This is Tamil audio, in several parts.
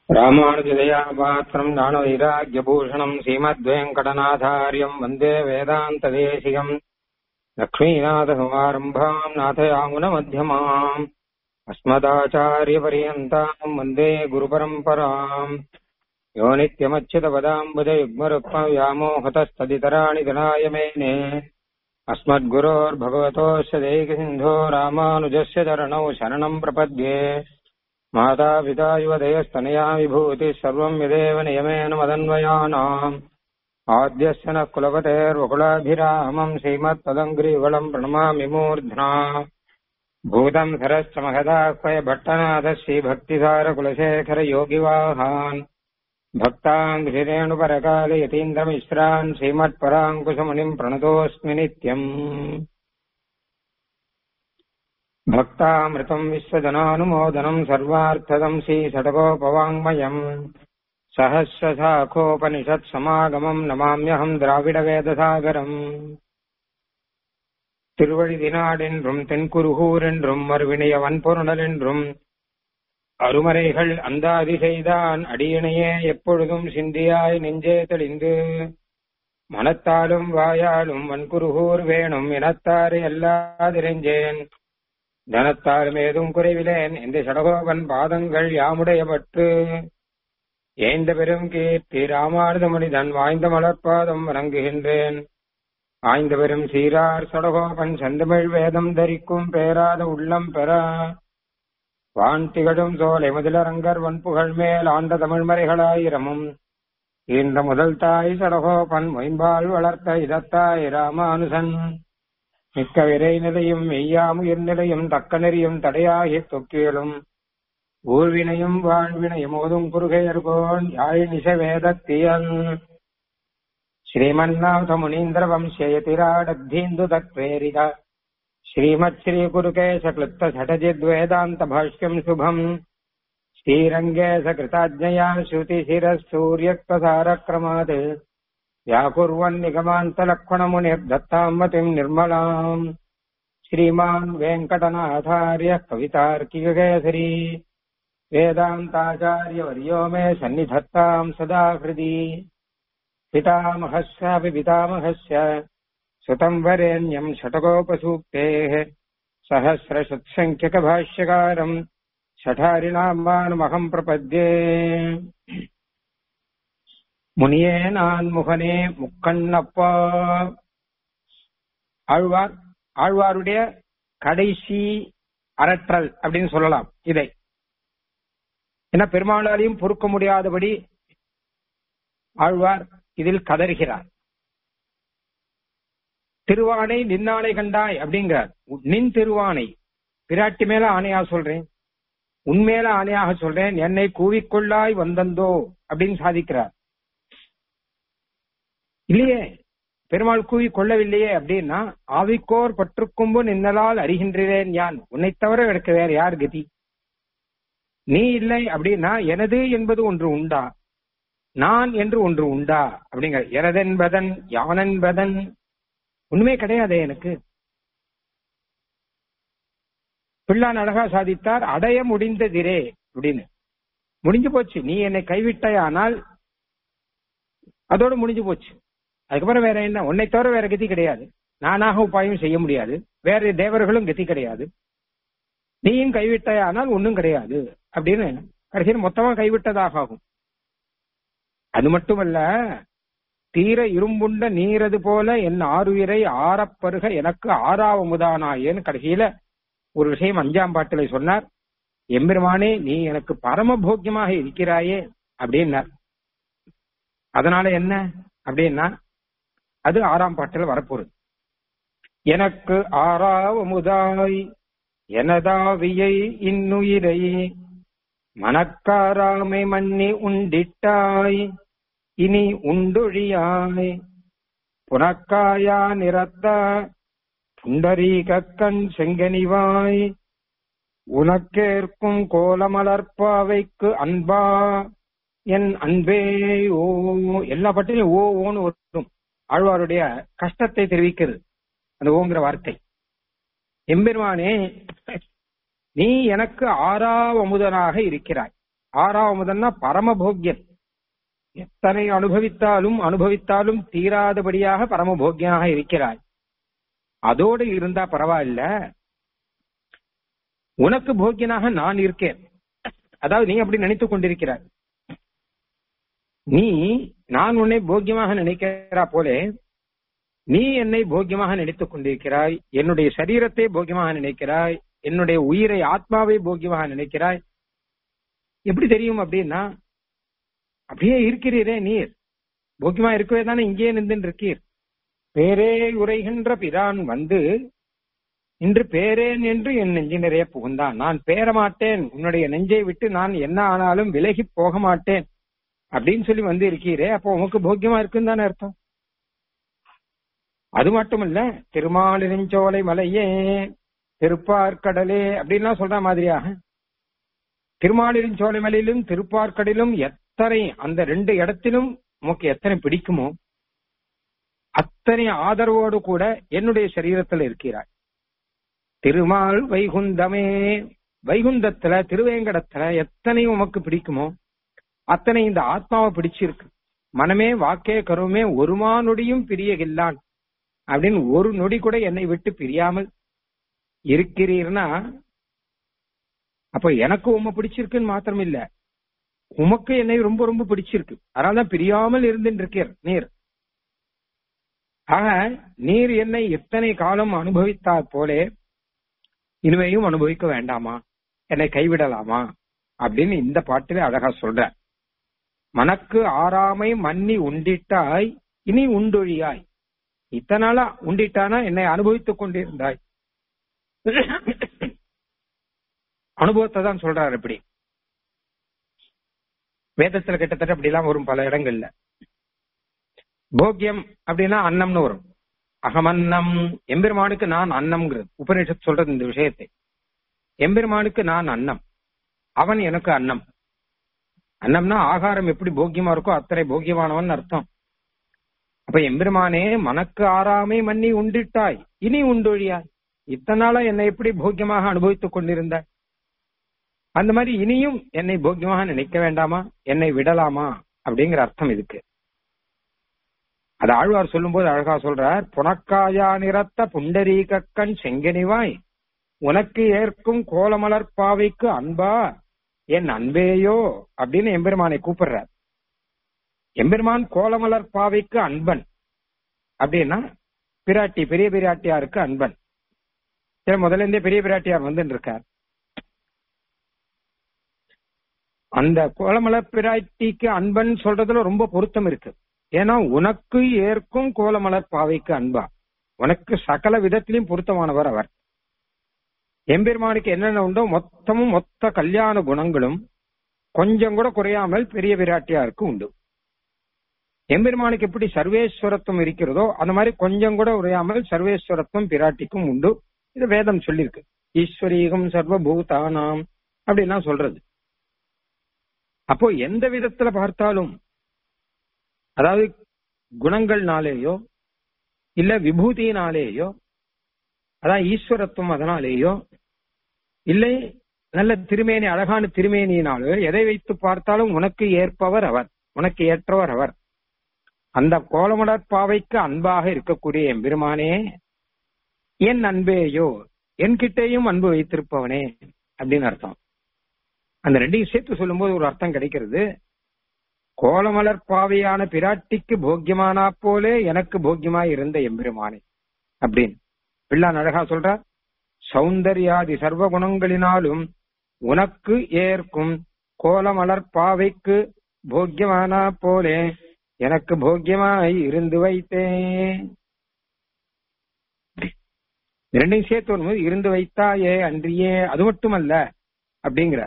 ராமானுஜதயாபாத்திரம் ஞானவைராக்கியபூஷணம் ஸ்ரீமத்வேங்கடநாதாரியம் வந்தே வேதாந்ததேசிகம் லக்ஷ்மீநாதசமாரம்பாம் நாதயாமுனமத்தியமாம் அஸ்மதாச்சாரியபரியந்தாம் வந்தே குருபரம்பராம் யோ நித்யமच्युतपदाम्बुजयुग्मरुक्मव्यामोहतस्तदितराणि गणाय मेने अस्मद्गुरोर्भगवतोऽस्य दैकसिन्धो रामानुजस्य चरणौ शरणम् प्रपद्ये मातापिता युवदयस्तनया विभूतिः सर्वम् यदेव नियमेन मदन्वयानाम् आद्यस्य न कुलपतेर्वकुलाभिरामम् श्रीमत्पदङ्ग्रीवलम् प्रणमामि मूर्ध्ना भूतम् सरश्च महदाह्वय भट्टनाथ श्रीभक्तिसारकुलशेखर योगिवाहान् भक्ताम् गिरिरेणुपरकाले यतीन्द्रमिश्रान् श्रीमत्पराङ्कुशमुनिम् प्रणतोऽस्मि नित्यम् भक्तामृतम् विश्वजनानुमोदनम् सर्वार्थदम् श्रीषटकोपवाङ्मयम् सहस्रशाखोपनिषत्समागमम् नमाम्यहम् द्राविडवेदसागरम् திருவழிதினாடென்றும் தென்குருகூரென்றும் மறுவினைய வன்பொருணலென்றும் அருமறைகள் அந்தாதி செய்தான் அடியினையே எப்பொழுதும் சிந்தியாய் நெஞ்சே தெளிந்து மனத்தாலும் வாயாலும் வன்குருகூர் வேணும் இனத்தாறு எல்லாதிரைஞ்சேன் தனத்தாலும் ஏதும் குறைவிலேன் இந்த சடகோபன் பாதங்கள் யாமுடைய பற்று ஏந்த பெரும் கீர்த்தி ராமானுத மனிதன் வாய்ந்த மலர்பாதம் வணங்குகின்றேன் ஆய்ந்த பெரும் சீரார் சடகோபன் செந்தமிழ் வேதம் தரிக்கும் பேராத உள்ளம் பெற வான் திகழும் சோலை முதலரங்கர் வன்புகழ் மேல் ஆண்ட தமிழ்மறைகளாயிரமும் இந்த முதல் தாய் சடகோபன் மொயம்பால் வளர்த்த இதத்தாய் ராமானுசன் மிக்க விரை நிலையும் மெய்யாமுயிர் நிலையும் தக்க நெறியும் தடையாகி தொக்கியலும் ஊழ்வினையும் வாழ்வினையும் ஓதும் குறுகையர்கோன் யாழ் நிச வேதத்தியல் श्रीमन्नाथ मुनीन्द्र वंशयतिराडद्धीन्दु तत्प्रेरित श्रीमत् श्री गुरुकेश क्लुप्त झटजिद्वेदान्त भाष्यम् शुभम् श्रीरङ्गे सकृताज्ञया श्रुतिशिरः सूर्यक्तसारक्रमात् व्याकुर्वन् निगमान्तलक्ष्मणमुनिर्दत्ताम् मतिम् निर्मलाम् श्रीमान् वेङ्कटनाथार्यः कवितार्किककेसरी वेदान्ताचार्यवर्यो मे सन्निधत्ताम् सदा हृदि पितामहस्यापि पितामहस्य सुतम् वरेण्यम् षटकोपसूक्तेः सहस्रशत्सङ्ख्यकभाष्यकारम् ஷடாரிநாமானுமகம் பிரபத்யே முனியே நான் முகனே முக்கண்ணப்பா ஆழ்வார் ஆழ்வாருடைய கடைசி அரற்றல் அப்படின்னு சொல்லலாம் இதை ஏன்னா பெருமாளாலையும் பொறுக்க முடியாதபடி ஆழ்வார் இதில் கதறுகிறார் திருவானை நின்னானை கண்டாய் அப்படிங்கிறார் நின் திருவானை பிராட்டி மேல ஆணையா சொல்றேன் உண்மையில ஆணையாக சொல்றேன் என்னை கூவிக்கொள்ளாய் வந்தந்தோ அப்படின்னு சாதிக்கிறார் இல்லையே பெருமாள் கூவி கொள்ளவில்லையே அப்படின்னா ஆவிக்கோர் பற்றுக்கும்பு நின்னலால் அறிகின்றேன் யான் உன்னை தவிர எனக்கு வேற யார் கதி நீ இல்லை அப்படின்னா எனது என்பது ஒன்று உண்டா நான் என்று ஒன்று உண்டா அப்படிங்கிற எனதென்பதன் யானென்பதன் ஒண்ணுமே கிடையாதே எனக்கு பிள்ளான் அழகா சாதித்தார் அடைய முடிந்ததிரே அப்படின்னு முடிஞ்சு போச்சு நீ என்னை கைவிட்டாயானால் அதோடு முடிஞ்சு போச்சு அதுக்கப்புறம் வேற என்ன உன்னை தவிர வேற கதி கிடையாது நானாக உபாயம் செய்ய முடியாது வேற தேவர்களும் கதி கிடையாது நீயும் கைவிட்டாயானால் ஒன்னும் கிடையாது அப்படின்னு கடைசியில் மொத்தமா கைவிட்டதாக ஆகும் அது மட்டுமல்ல தீர இரும்புண்ட நீரது போல என் ஆறுயிரை ஆறப்பருக எனக்கு ஆறாவமுதானாயேன்னு கடைசியில ஒரு விஷயம் அஞ்சாம் பாட்டில சொன்னார் எம்பெருமானே நீ எனக்கு பரமபோக்கியமாக இருக்கிறாயே அப்படின்னார் அதனால என்ன அப்படின்னா அது ஆறாம் பாட்டில் வரப்போகுது எனக்கு ஆறாவமுதாய் எனதாவியை இன்னுயிரை மணக்காராமை மன்னி உண்டிட்டாய் இனி உண்டொழியாய் புனக்காயா நிறத்த புண்டரீகக்கண் செங்கனிவாய் உனக்கேற்கும் கோலமலர்ப்பாவைக்கு அன்பா என் அன்பே ஓ எல்லா பட்டியும் ஓ ஓன்னு வரும் ஆழ்வாருடைய கஷ்டத்தை தெரிவிக்கிறது அந்த ஓங்கிற வார்த்தை எம்பெருமானே நீ எனக்கு ஆறாவமுதனாக இருக்கிறாய் ஆறாவதுன்னா பரமபோக்கியன் எத்தனை அனுபவித்தாலும் அனுபவித்தாலும் தீராதபடியாக பரமபோக்கியனாக இருக்கிறாய் அதோடு இருந்தா பரவாயில்ல உனக்கு போக்கியனாக நான் இருக்கேன் அதாவது நீ அப்படி நினைத்துக் கொண்டிருக்கிறாய் நீ நான் உன்னை போக்கியமாக நினைக்கிறா போலே நீ என்னை போக்கியமாக நினைத்துக் கொண்டிருக்கிறாய் என்னுடைய சரீரத்தை போக்கியமாக நினைக்கிறாய் என்னுடைய உயிரை ஆத்மாவை போக்கியமாக நினைக்கிறாய் எப்படி தெரியும் அப்படின்னா அப்படியே இருக்கிறீரே நீர் போக்கியமா இருக்கவே தானே இங்கே நின்று இருக்கீர் பேரே உரைகின்ற பிரான் வந்து இன்று பேரேன் என்று என் நெஞ்சு நிறைய புகுந்தான் நான் பேர மாட்டேன் உன்னுடைய நெஞ்சை விட்டு நான் என்ன ஆனாலும் விலகி போக மாட்டேன் அப்படின்னு சொல்லி வந்து இருக்கீரே அப்போ உனக்கு போக்கியமா இருக்குன்னு தானே அர்த்தம் அது மட்டுமல்ல திருமாலிருஞ்சோலை மலையே திருப்பார்கடலே அப்படின்லாம் சொல்ற மாதிரியாக திருமாலிருஞ்சோலை மலையிலும் திருப்பார்கடலும் எத்தனை அந்த ரெண்டு இடத்திலும் உமக்கு எத்தனை பிடிக்குமோ அத்தனை ஆதரவோடு கூட என்னுடைய சரீரத்தில் இருக்கிறாய் திருமால் வைகுந்தமே வைகுந்தத்துல திருவேங்கடத்துல எத்தனை உமக்கு பிடிக்குமோ அத்தனை இந்த ஆத்மாவை பிடிச்சிருக்கு மனமே வாக்கே கருமே ஒருமா நொடியும் பிரியகில்லான் அப்படின்னு ஒரு நொடி கூட என்னை விட்டு பிரியாமல் இருக்கிறீர்னா அப்ப எனக்கு உண்மை பிடிச்சிருக்குன்னு மாத்திரம் இல்ல உமக்கு என்னை ரொம்ப ரொம்ப பிடிச்சிருக்கு அதனாலதான் பிரியாமல் இருந்துட்டு இருக்கீர் நீர் ஆக நீர் என்னை எத்தனை காலம் அனுபவித்தார் போலே இனிமையும் அனுபவிக்க வேண்டாமா என்னை கைவிடலாமா அப்படின்னு இந்த பாட்டில அழகா சொல்ற மனக்கு ஆறாமை மன்னி உண்டிட்டாய் இனி உண்டொழியாய் இத்தனாலா உண்டிட்டானா என்னை அனுபவித்துக் கொண்டிருந்தாய் அனுபவத்தை தான் சொல்றாரு இப்படி வேதத்துல கிட்டத்தட்ட அப்படி எல்லாம் வரும் பல இடங்கள்ல போக்கியம் அப்படின்னா அன்னம்னு வரும் அகமன்னம் எம்பெருமானுக்கு நான் அன்னம்ங்கிறது உபநிஷத் சொல்றது இந்த விஷயத்தை எம்பெருமானுக்கு நான் அன்னம் அவன் எனக்கு அன்னம் அன்னம்னா ஆகாரம் எப்படி போக்கியமா இருக்கோ அத்தனை போக்கியமானவன் அர்த்தம் அப்ப எம்பெருமானே மனக்கு ஆறாமை மன்னி உண்டிட்டாய் இனி உண்டொழியாய் இத்தனை நாளா என்னை எப்படி போக்கியமாக அனுபவித்துக் கொண்டிருந்தாய் அந்த மாதிரி இனியும் என்னை போக்கியமாக நினைக்க வேண்டாமா என்னை விடலாமா அப்படிங்கிற அர்த்தம் இதுக்கு அது ஆழ்வார் சொல்லும்போது அழகா சொல்றார் புனக்காயா நிறத்த புண்டரீக கண் செங்கனிவாய் உனக்கு ஏற்கும் கோலமலர் பாவைக்கு அன்பா என் அன்பேயோ அப்படின்னு எம்பெருமானை கூப்பிடுறார் எம்பெருமான் கோலமலர் பாவைக்கு அன்பன் அப்படின்னா பிராட்டி பெரிய பிராட்டியாருக்கு அன்பன் சரி முதல்ல இருந்தே பெரிய பிராட்டியார் வந்துட்டு இருக்கார் அந்த கோலமலர் பிராட்டிக்கு அன்பன் சொல்றதுல ரொம்ப பொருத்தம் இருக்கு ஏன்னா உனக்கு ஏற்கும் கோலமலர் பாவைக்கு அன்பா உனக்கு சகல விதத்திலையும் பொருத்தமானவர் அவர் எம்பெருமானுக்கு என்னென்ன உண்டோ மொத்தமும் மொத்த கல்யாண குணங்களும் கொஞ்சம் கூட குறையாமல் பெரிய விராட்டியாருக்கு உண்டு எம்பெருமானுக்கு எப்படி சர்வேஸ்வரத்துவம் இருக்கிறதோ அந்த மாதிரி கொஞ்சம் கூட குறையாமல் சர்வேஸ்வரத்துவம் பிராட்டிக்கும் உண்டு இது வேதம் சொல்லியிருக்கு ஈஸ்வரீகம் சர்வபூதானாம் அப்படின்னா சொல்றது அப்போ எந்த விதத்துல பார்த்தாலும் அதாவது குணங்கள்னாலேயோ இல்ல விபூதியினாலேயோ அதான் ஈஸ்வரத்துவம் அதனாலேயோ இல்லை நல்ல திருமேனி அழகான திருமேனியினாலோ எதை வைத்து பார்த்தாலும் உனக்கு ஏற்பவர் அவர் உனக்கு ஏற்றவர் அவர் அந்த கோலமலர் பாவைக்கு அன்பாக இருக்கக்கூடிய எம்பெருமானே என் அன்பேயோ என்கிட்டேயும் அன்பு வைத்திருப்பவனே அப்படின்னு அர்த்தம் அந்த ரெண்டையும் சேர்த்து சொல்லும்போது ஒரு அர்த்தம் கிடைக்கிறது கோலமலர் பாவையான பிராட்டிக்கு போக்கியமானா போலே எனக்கு போக்கியமாய் இருந்த எம்பெருமானே அப்படின்னு பிள்ளான் அழகா சொல்றார் சௌந்தர்யாதி சர்வ குணங்களினாலும் உனக்கு ஏற்கும் கோலமலர் பாவைக்கு போக்கியமானா போலே எனக்கு போக்கியமாய் இருந்து வைத்தேன் இரண்டையும் சேர்த்து வரும்போது இருந்து வைத்தாயே அன்றியே அது மட்டுமல்ல அப்படிங்கிற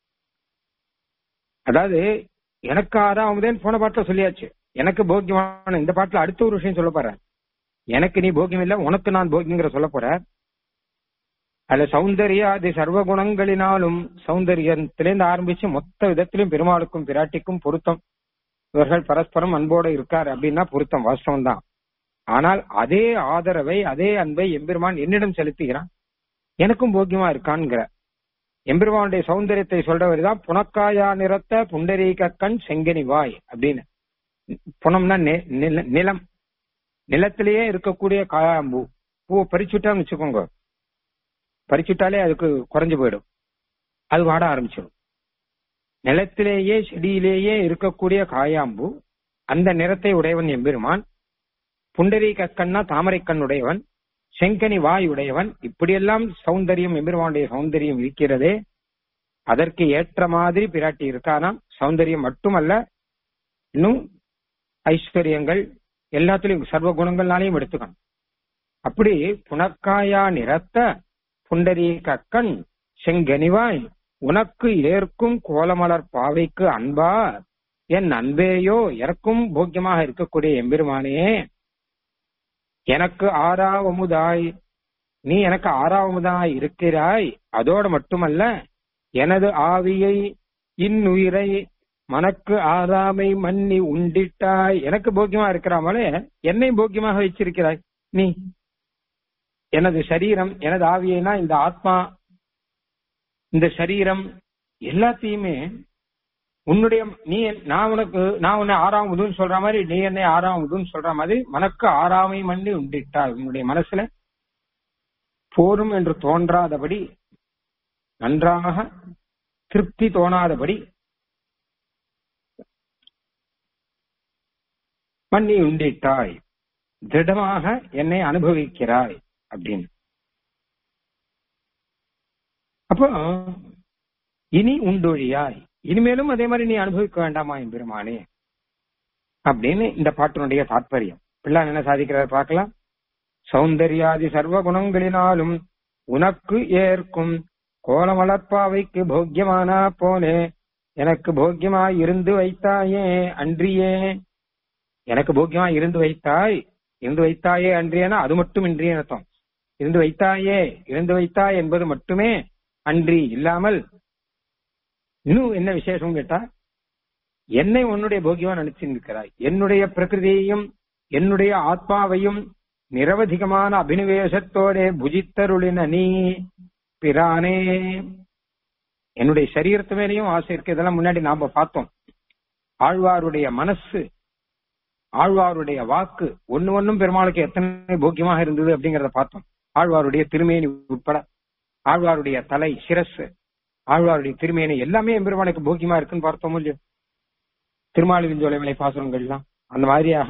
அதாவது எனக்கு ஆறாவதேன்னு போன பாட்டுல சொல்லியாச்சு எனக்கு போக்கியமான இந்த பாட்டுல அடுத்த ஒரு விஷயம் சொல்ல போறேன் எனக்கு நீ போக்கியம் இல்ல உனக்கு நான் போக்கியங்கிற சொல்ல போற அதுல சௌந்தர்யா அது சர்வ குணங்களினாலும் சௌந்தரியத்திலேருந்து ஆரம்பிச்சு மொத்த விதத்திலும் பெருமாளுக்கும் பிராட்டிக்கும் பொருத்தம் இவர்கள் பரஸ்பரம் அன்போட இருக்கார் அப்படின்னா பொருத்தம் வாஸ்தவம் தான் ஆனால் அதே ஆதரவை அதே அன்பை எம்பெருமான் என்னிடம் செலுத்துகிறான் எனக்கும் போக்கியமா இருக்கான்ங்கிற எம்பெருமானுடைய சௌந்தரியத்தை சொல்றவர் தான் புனக்காயா நிறத்த புண்டரீக கண் செங்கனி வாய் அப்படின்னு புனம்னா நி- நில- நிலம் நிலத்திலேயே இருக்கக்கூடிய காயாம்பூ பூவை பறிச்சுட்டான்னு வச்சுக்கோங்க பறிச்சுட்டாலே அதுக்கு குறைஞ்சு போயிடும் அது வாட ஆரம்பிச்சிடும் நிலத்திலேயே செடியிலேயே இருக்கக்கூடிய காயாம்பூ அந்த நிறத்தை உடையவன் எம்பெருமான் புண்டரீக கண்ணா தாமரை கண் உடையவன் செங்கனி வாய் உடையவன் இப்படியெல்லாம் சௌந்தரியம் எம்பெருமானுடைய சௌந்தரியம் இருக்கிறதே அதற்கு ஏற்ற மாதிரி பிராட்டி இருக்கானாம் சௌந்தரியம் மட்டுமல்ல இன்னும் ஐஸ்வர்யங்கள் எல்லாத்துலயும் சர்வ குணங்கள்னாலையும் எடுத்துக்கணும் அப்படி புனக்காயா நிறத்த புண்டரீக கண் செங்கனிவாய் உனக்கு ஏற்கும் கோலமலர் பாவைக்கு அன்பா என் அன்பேயோ எனக்கும் போக்கியமாக இருக்கக்கூடிய எம்பெருமானே எனக்கு ஆறாவமுதாய் நீ எனக்கு ஆறாவமுதாய் இருக்கிறாய் அதோடு மட்டுமல்ல எனது ஆவியை இன்னுயிரை மனக்கு ஆறாமை மன்னி உண்டிட்டாய் எனக்கு போக்கியமா இருக்கிறாமலே என்னை போக்கியமாக வச்சிருக்கிறாய் நீ எனது சரீரம் எனது ஆவியைனா இந்த ஆத்மா இந்த சரீரம் எல்லாத்தையுமே உன்னுடைய நீ என்- நான் உனக்கு நான் உன்னை ஆறாம் உதுன்னு சொல்ற மாதிரி நீ என்னை ஆறாம் உதுன்னு சொல்ற மாதிரி மனக்கு ஆறாமை மண்ணி உண்டிட்டாய் உன்னுடைய மனசுல போரும் என்று தோன்றாதபடி நன்றாக திருப்தி தோணாதபடி மண்ணி உண்டிட்டாய் திடமாக என்னை அனுபவிக்கிறாய் அப்படின்னு அப்போ இனி உண்டொழியாய் இனிமேலும் அதே மாதிரி நீ அனுபவிக்க வேண்டாமா என் பெருமானே அப்படின்னு இந்த பாட்டினுடைய தாற்பயம் பிள்ளான் என்ன சாதிக்கிறார் பார்க்கலாம் சௌந்தர்யாதி சர்வ குணங்களினாலும் உனக்கு ஏற்கும் கோலமலர்ப்பாவைக்கு போக்கியமானா போலே எனக்கு போக்கியமாய் இருந்து வைத்தாயே அன்றியே எனக்கு போக்கியமாய் இருந்து வைத்தாய் இருந்து வைத்தாயே அன்றியனா அது மட்டும் இன்றிய அர்த்தம் இருந்து வைத்தாயே இருந்து வைத்தாய் என்பது மட்டுமே அன்றி இல்லாமல் இன்னும் என்ன விசேஷம் கேட்டா என்னை உன்னுடைய போகியமா நினைச்சிருக்கிறாய் என்னுடைய பிரகிருதியையும் என்னுடைய ஆத்மாவையும் நிரவதிகமான அபினிவேசத்தோட புஜித்தருளின நீ பிரானே என்னுடைய சரீரத்து மேலேயும் ஆசை இருக்கு இதெல்லாம் முன்னாடி நாம பார்த்தோம் ஆழ்வாருடைய மனசு ஆழ்வாருடைய வாக்கு ஒண்ணு ஒண்ணும் பெருமாளுக்கு எத்தனை போக்கியமாக இருந்தது அப்படிங்கறத பார்த்தோம் ஆழ்வாருடைய திருமேனி உட்பட ஆழ்வாருடைய தலை சிரசு ஆழ்வாருடைய திருமேனி எல்லாமே எம்பெருமானுக்கு போக்கியமா இருக்குன்னு பார்த்தோம் இல்லையோ திருமாலிருஞ்சோலை பாசுரங்கள்லாம் அந்த மாதிரியாக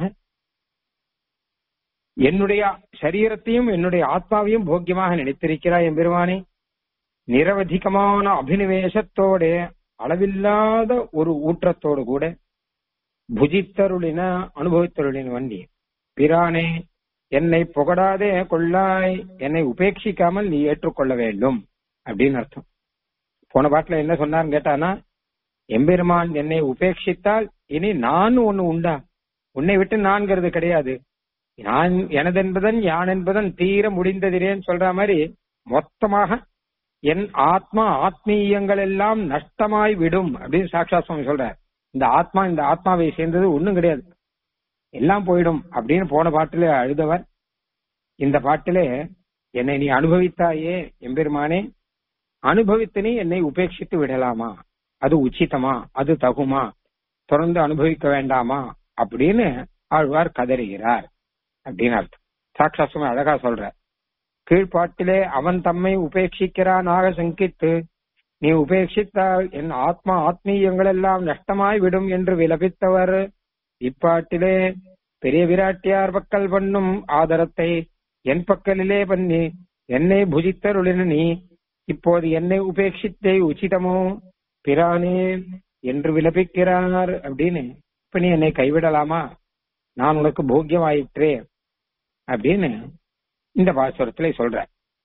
என்னுடைய சரீரத்தையும் என்னுடைய ஆத்மாவையும் போக்கியமாக நினைத்திருக்கிறாய் எம்பெருமானே நிரவதிகமான அபினிவேசத்தோட அளவில்லாத ஒரு ஊற்றத்தோடு கூட புஜித்தருளின அனுபவித்தருளின வண்டி பிரானே என்னை புகழாதே கொள்ளாய் என்னை உபேட்சிக்காமல் நீ ஏற்றுக்கொள்ள வேண்டும் அப்படின்னு அர்த்தம் போன பாட்டுல என்ன சொன்னார்னு கேட்டானா எம்பெருமான் என்னை உபேட்சித்தால் இனி நான் ஒண்ணு உண்டா உன்னை விட்டு நான்கிறது கிடையாது நான் எனதென்பதன் யான் என்பதன் தீர முடிந்ததிரேன்னு சொல்ற மாதிரி மொத்தமாக என் ஆத்மா ஆத்மீயங்கள் எல்லாம் நஷ்டமாய் விடும் அப்படின்னு சாட்சா சுவாமி சொல்றார் இந்த ஆத்மா இந்த ஆத்மாவை சேர்ந்தது ஒண்ணும் கிடையாது எல்லாம் போயிடும் அப்படின்னு போன பாட்டிலே அழுதவர் இந்த பாட்டிலே என்னை நீ அனுபவித்தாயே எம்பெருமானே அனுபவித்து நீ என்னை உபேட்சித்து விடலாமா அது உச்சிதமா அது தகுமா தொடர்ந்து அனுபவிக்க வேண்டாமா அப்படின்னு ஆழ்வார் கதறுகிறார் அப்படின்னு அர்த்தம் சாட்சாசமா அழகா சொல்ற கீழ்ப்பாட்டிலே அவன் தம்மை உபேட்சிக்கிறானாக சங்கித்து நீ உபேட்சித்தால் என் ஆத்மா ஆத்மீயங்கள் எல்லாம் நஷ்டமாய் விடும் என்று விலபித்தவர் இப்பாட்டிலே பெரிய விராட்டியார் பக்கல் பண்ணும் ஆதரத்தை என் பக்கலிலே பண்ணி என்னை புஜித்தருளின நீ இப்போது என்னை உபேட்சித்தே உச்சிதமோ பிரானே என்று விலபிக்கிறார் அப்படின்னு இப்ப நீ என்னை கைவிடலாமா நான் உனக்கு போக்கியமாயிற்றே அப்படின்னு இந்த பாசுரத்துல சொல்ற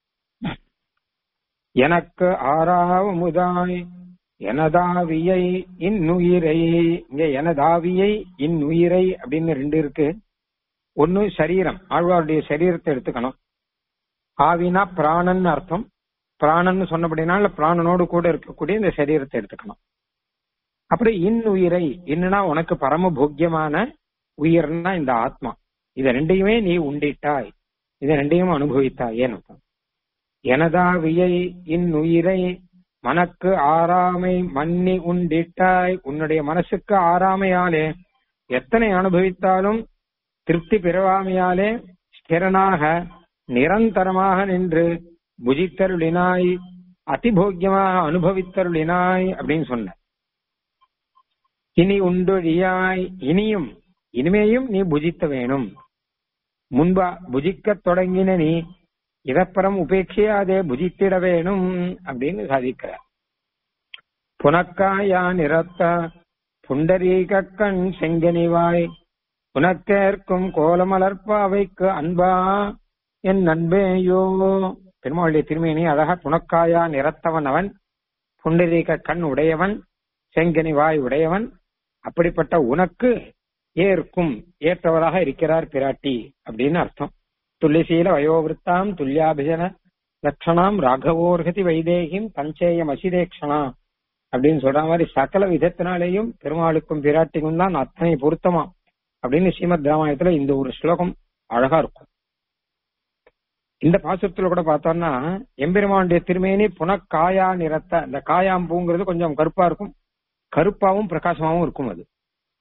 எனக்கு ஆறாவமுதாய் எனதாவியை இன்னுயிரை இங்க எனதாவியை இன்னுயிரை அப்படின்னு ரெண்டு இருக்கு ஒன்னு சரீரம் ஆழ்வாருடைய சரீரத்தை எடுத்துக்கணும் ஆவினா பிராணன் அர்த்தம் பிராணன் சொன்னபடினால பிராணனோடு கூட இருக்கக்கூடிய இந்த சரீரத்தை எடுத்துக்கணும் அப்படி இன்னுயிரை இன்னுனா உனக்கு பரம போக்கியமான உயிர்னா இந்த ஆத்மா இத ரெண்டையுமே நீ உண்டிட்டாய் இத ரெண்டையும் அனுபவித்தாய் ஏன்னு அர்த்தம் எனதாவியை இன்னுயிரை மனக்கு ஆறாமை மன்னி உண்டிட்டாய் உன்னுடைய மனசுக்கு ஆறாமையாலே எத்தனை அனுபவித்தாலும் திருப்தி பெறாமையாலே ஸ்திரனாக நிரந்தரமாக நின்று புஜித்தருளினாய் அதிபோக்கியமாக அனுபவித்தருளினாய் அப்படின்னு சொன்ன இனி உண்டொழியாய் இனியும் இனிமேயும் நீ புஜித்த வேணும் முன்பா புஜிக்கத் தொடங்கின நீ இதப்புறம் உபேட்சையாதே புஜித்திட வேணும் அப்படின்னு சாதிக்கிறார் புனக்காயா நிறத்த புண்டரீக கண் செங்கனிவாய் புனக்கேற்கும் கோலமலர்ப்பாவைக்கு அன்பா என் நண்பேயோ பெருமாளுடைய திருமேனி அழகா புனக்காயா நிறத்தவன் அவன் புண்டரீக கண் உடையவன் செங்கனி வாய் உடையவன் அப்படிப்பட்ட உனக்கு ஏற்கும் ஏற்றவராக இருக்கிறார் பிராட்டி அப்படின்னு அர்த்தம் துல்லிசீல வயோவிருத்தாம் துல்லியாபிஜன லட்சணாம் ராகவோர்கதி வைதேகிம் பஞ்சேயம் அசிதேக்ஷனா அப்படின்னு சொல்ற மாதிரி சகல விதத்தினாலேயும் பெருமாளுக்கும் பிராட்டிக்கும் தான் அத்தனை பொருத்தமா அப்படின்னு ஸ்ரீமத் ராமாயணத்துல இந்த ஒரு ஸ்லோகம் அழகா இருக்கும் இந்த பாசுரத்துல கூட பார்த்தோம்னா எம்பெருமானுடைய திருமேனி புனக்காயா நிறத்த இந்த காயாம்பூங்கிறது கொஞ்சம் கருப்பா இருக்கும் கருப்பாவும் பிரகாசமாவும் இருக்கும் அது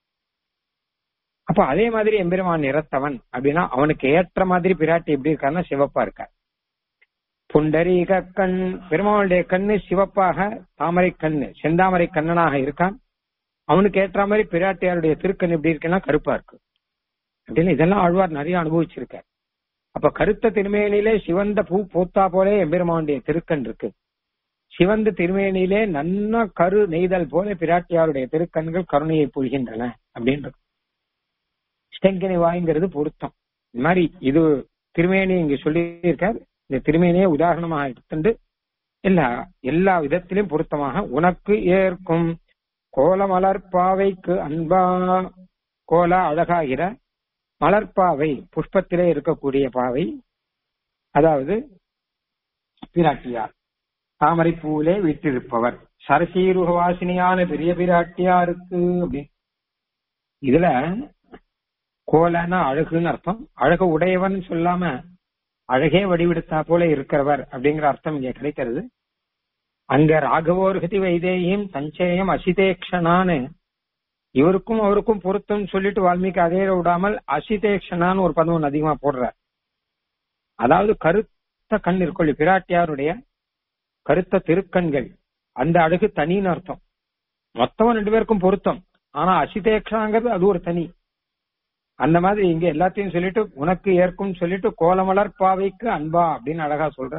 அப்ப அதே மாதிரி எம்பெருமான் நிறத்தவன் அப்படின்னா அவனுக்கு ஏற்ற மாதிரி பிராட்டி எப்படி இருக்காருன்னா சிவப்பா இருக்கார் புண்டரீக கண் பெருமாளுடைய கண்ணு சிவப்பாக தாமரை கண்ணு செந்தாமரை கண்ணனாக இருக்கான் அவனுக்கு ஏற்ற மாதிரி பிராட்டியாருடைய திருக்கண் எப்படி இருக்குன்னா கருப்பா இருக்கு அப்படின்னு இதெல்லாம் ஆழ்வார் நிறைய அனுபவிச்சிருக்கார் அப்ப கருத்த திருமேனிலே சிவந்த பூ பூத்தா போலே எம்பெருமானுடைய திருக்கண் இருக்கு சிவந்த திருமேனிலே நன்ன கரு நெய்தல் போல பிராட்டியாருடைய திருக்கண்கள் கருணையை புரிகின்றன அப்படின்றது ஸ்டெங்கனி வாய்ங்கிறது பொருத்தம் இந்த மாதிரி இது திருமேனி இங்க சொல்லியிருக்கார் இந்த திருமேனியை உதாரணமாக எடுத்துட்டு எல்லா எல்லா விதத்திலும் பொருத்தமாக உனக்கு ஏற்கும் கோலமலர்பாவைக்கு அன்பா கோலா அழகாகிற மலர்பாவை புஷ்பத்திலே இருக்கக்கூடிய பாவை அதாவது பிராட்டியார் தாமரை பூவிலே வீட்டிருப்பவர் சரசீருகவாசினியான பெரிய பிராட்டியாருக்கு அப்படின்னு இதுல கோலன்னா அழகுன்னு அர்த்தம் அழகு உடையவன் சொல்லாம அழகே வடிவெடுத்தா போல இருக்கிறவர் அப்படிங்கிற அர்த்தம் இங்க கிடைக்கிறது அங்க ராகவோர்கதி வைதேயும் சஞ்சயம் அசிதேக்ஷனான்னு இவருக்கும் அவருக்கும் பொருத்தம் சொல்லிட்டு வால்மீகி அதே விடாமல் அசிதேக்ஷனான்னு ஒரு பதம் அதிகமா போடுறார் அதாவது கருத்த கண் இருக்கொள்ளி பிராட்டியாருடைய கருத்த திருக்கண்கள் அந்த அழகு தனின்னு அர்த்தம் மொத்தம் ரெண்டு பேருக்கும் பொருத்தம் ஆனா அசிதேக்ஷாங்கிறது அது ஒரு தனி அந்த மாதிரி இங்க எல்லாத்தையும் சொல்லிட்டு உனக்கு ஏற்கும் சொல்லிட்டு கோலமலர் பாவைக்கு அன்பா அப்படின்னு அழகா சொல்ற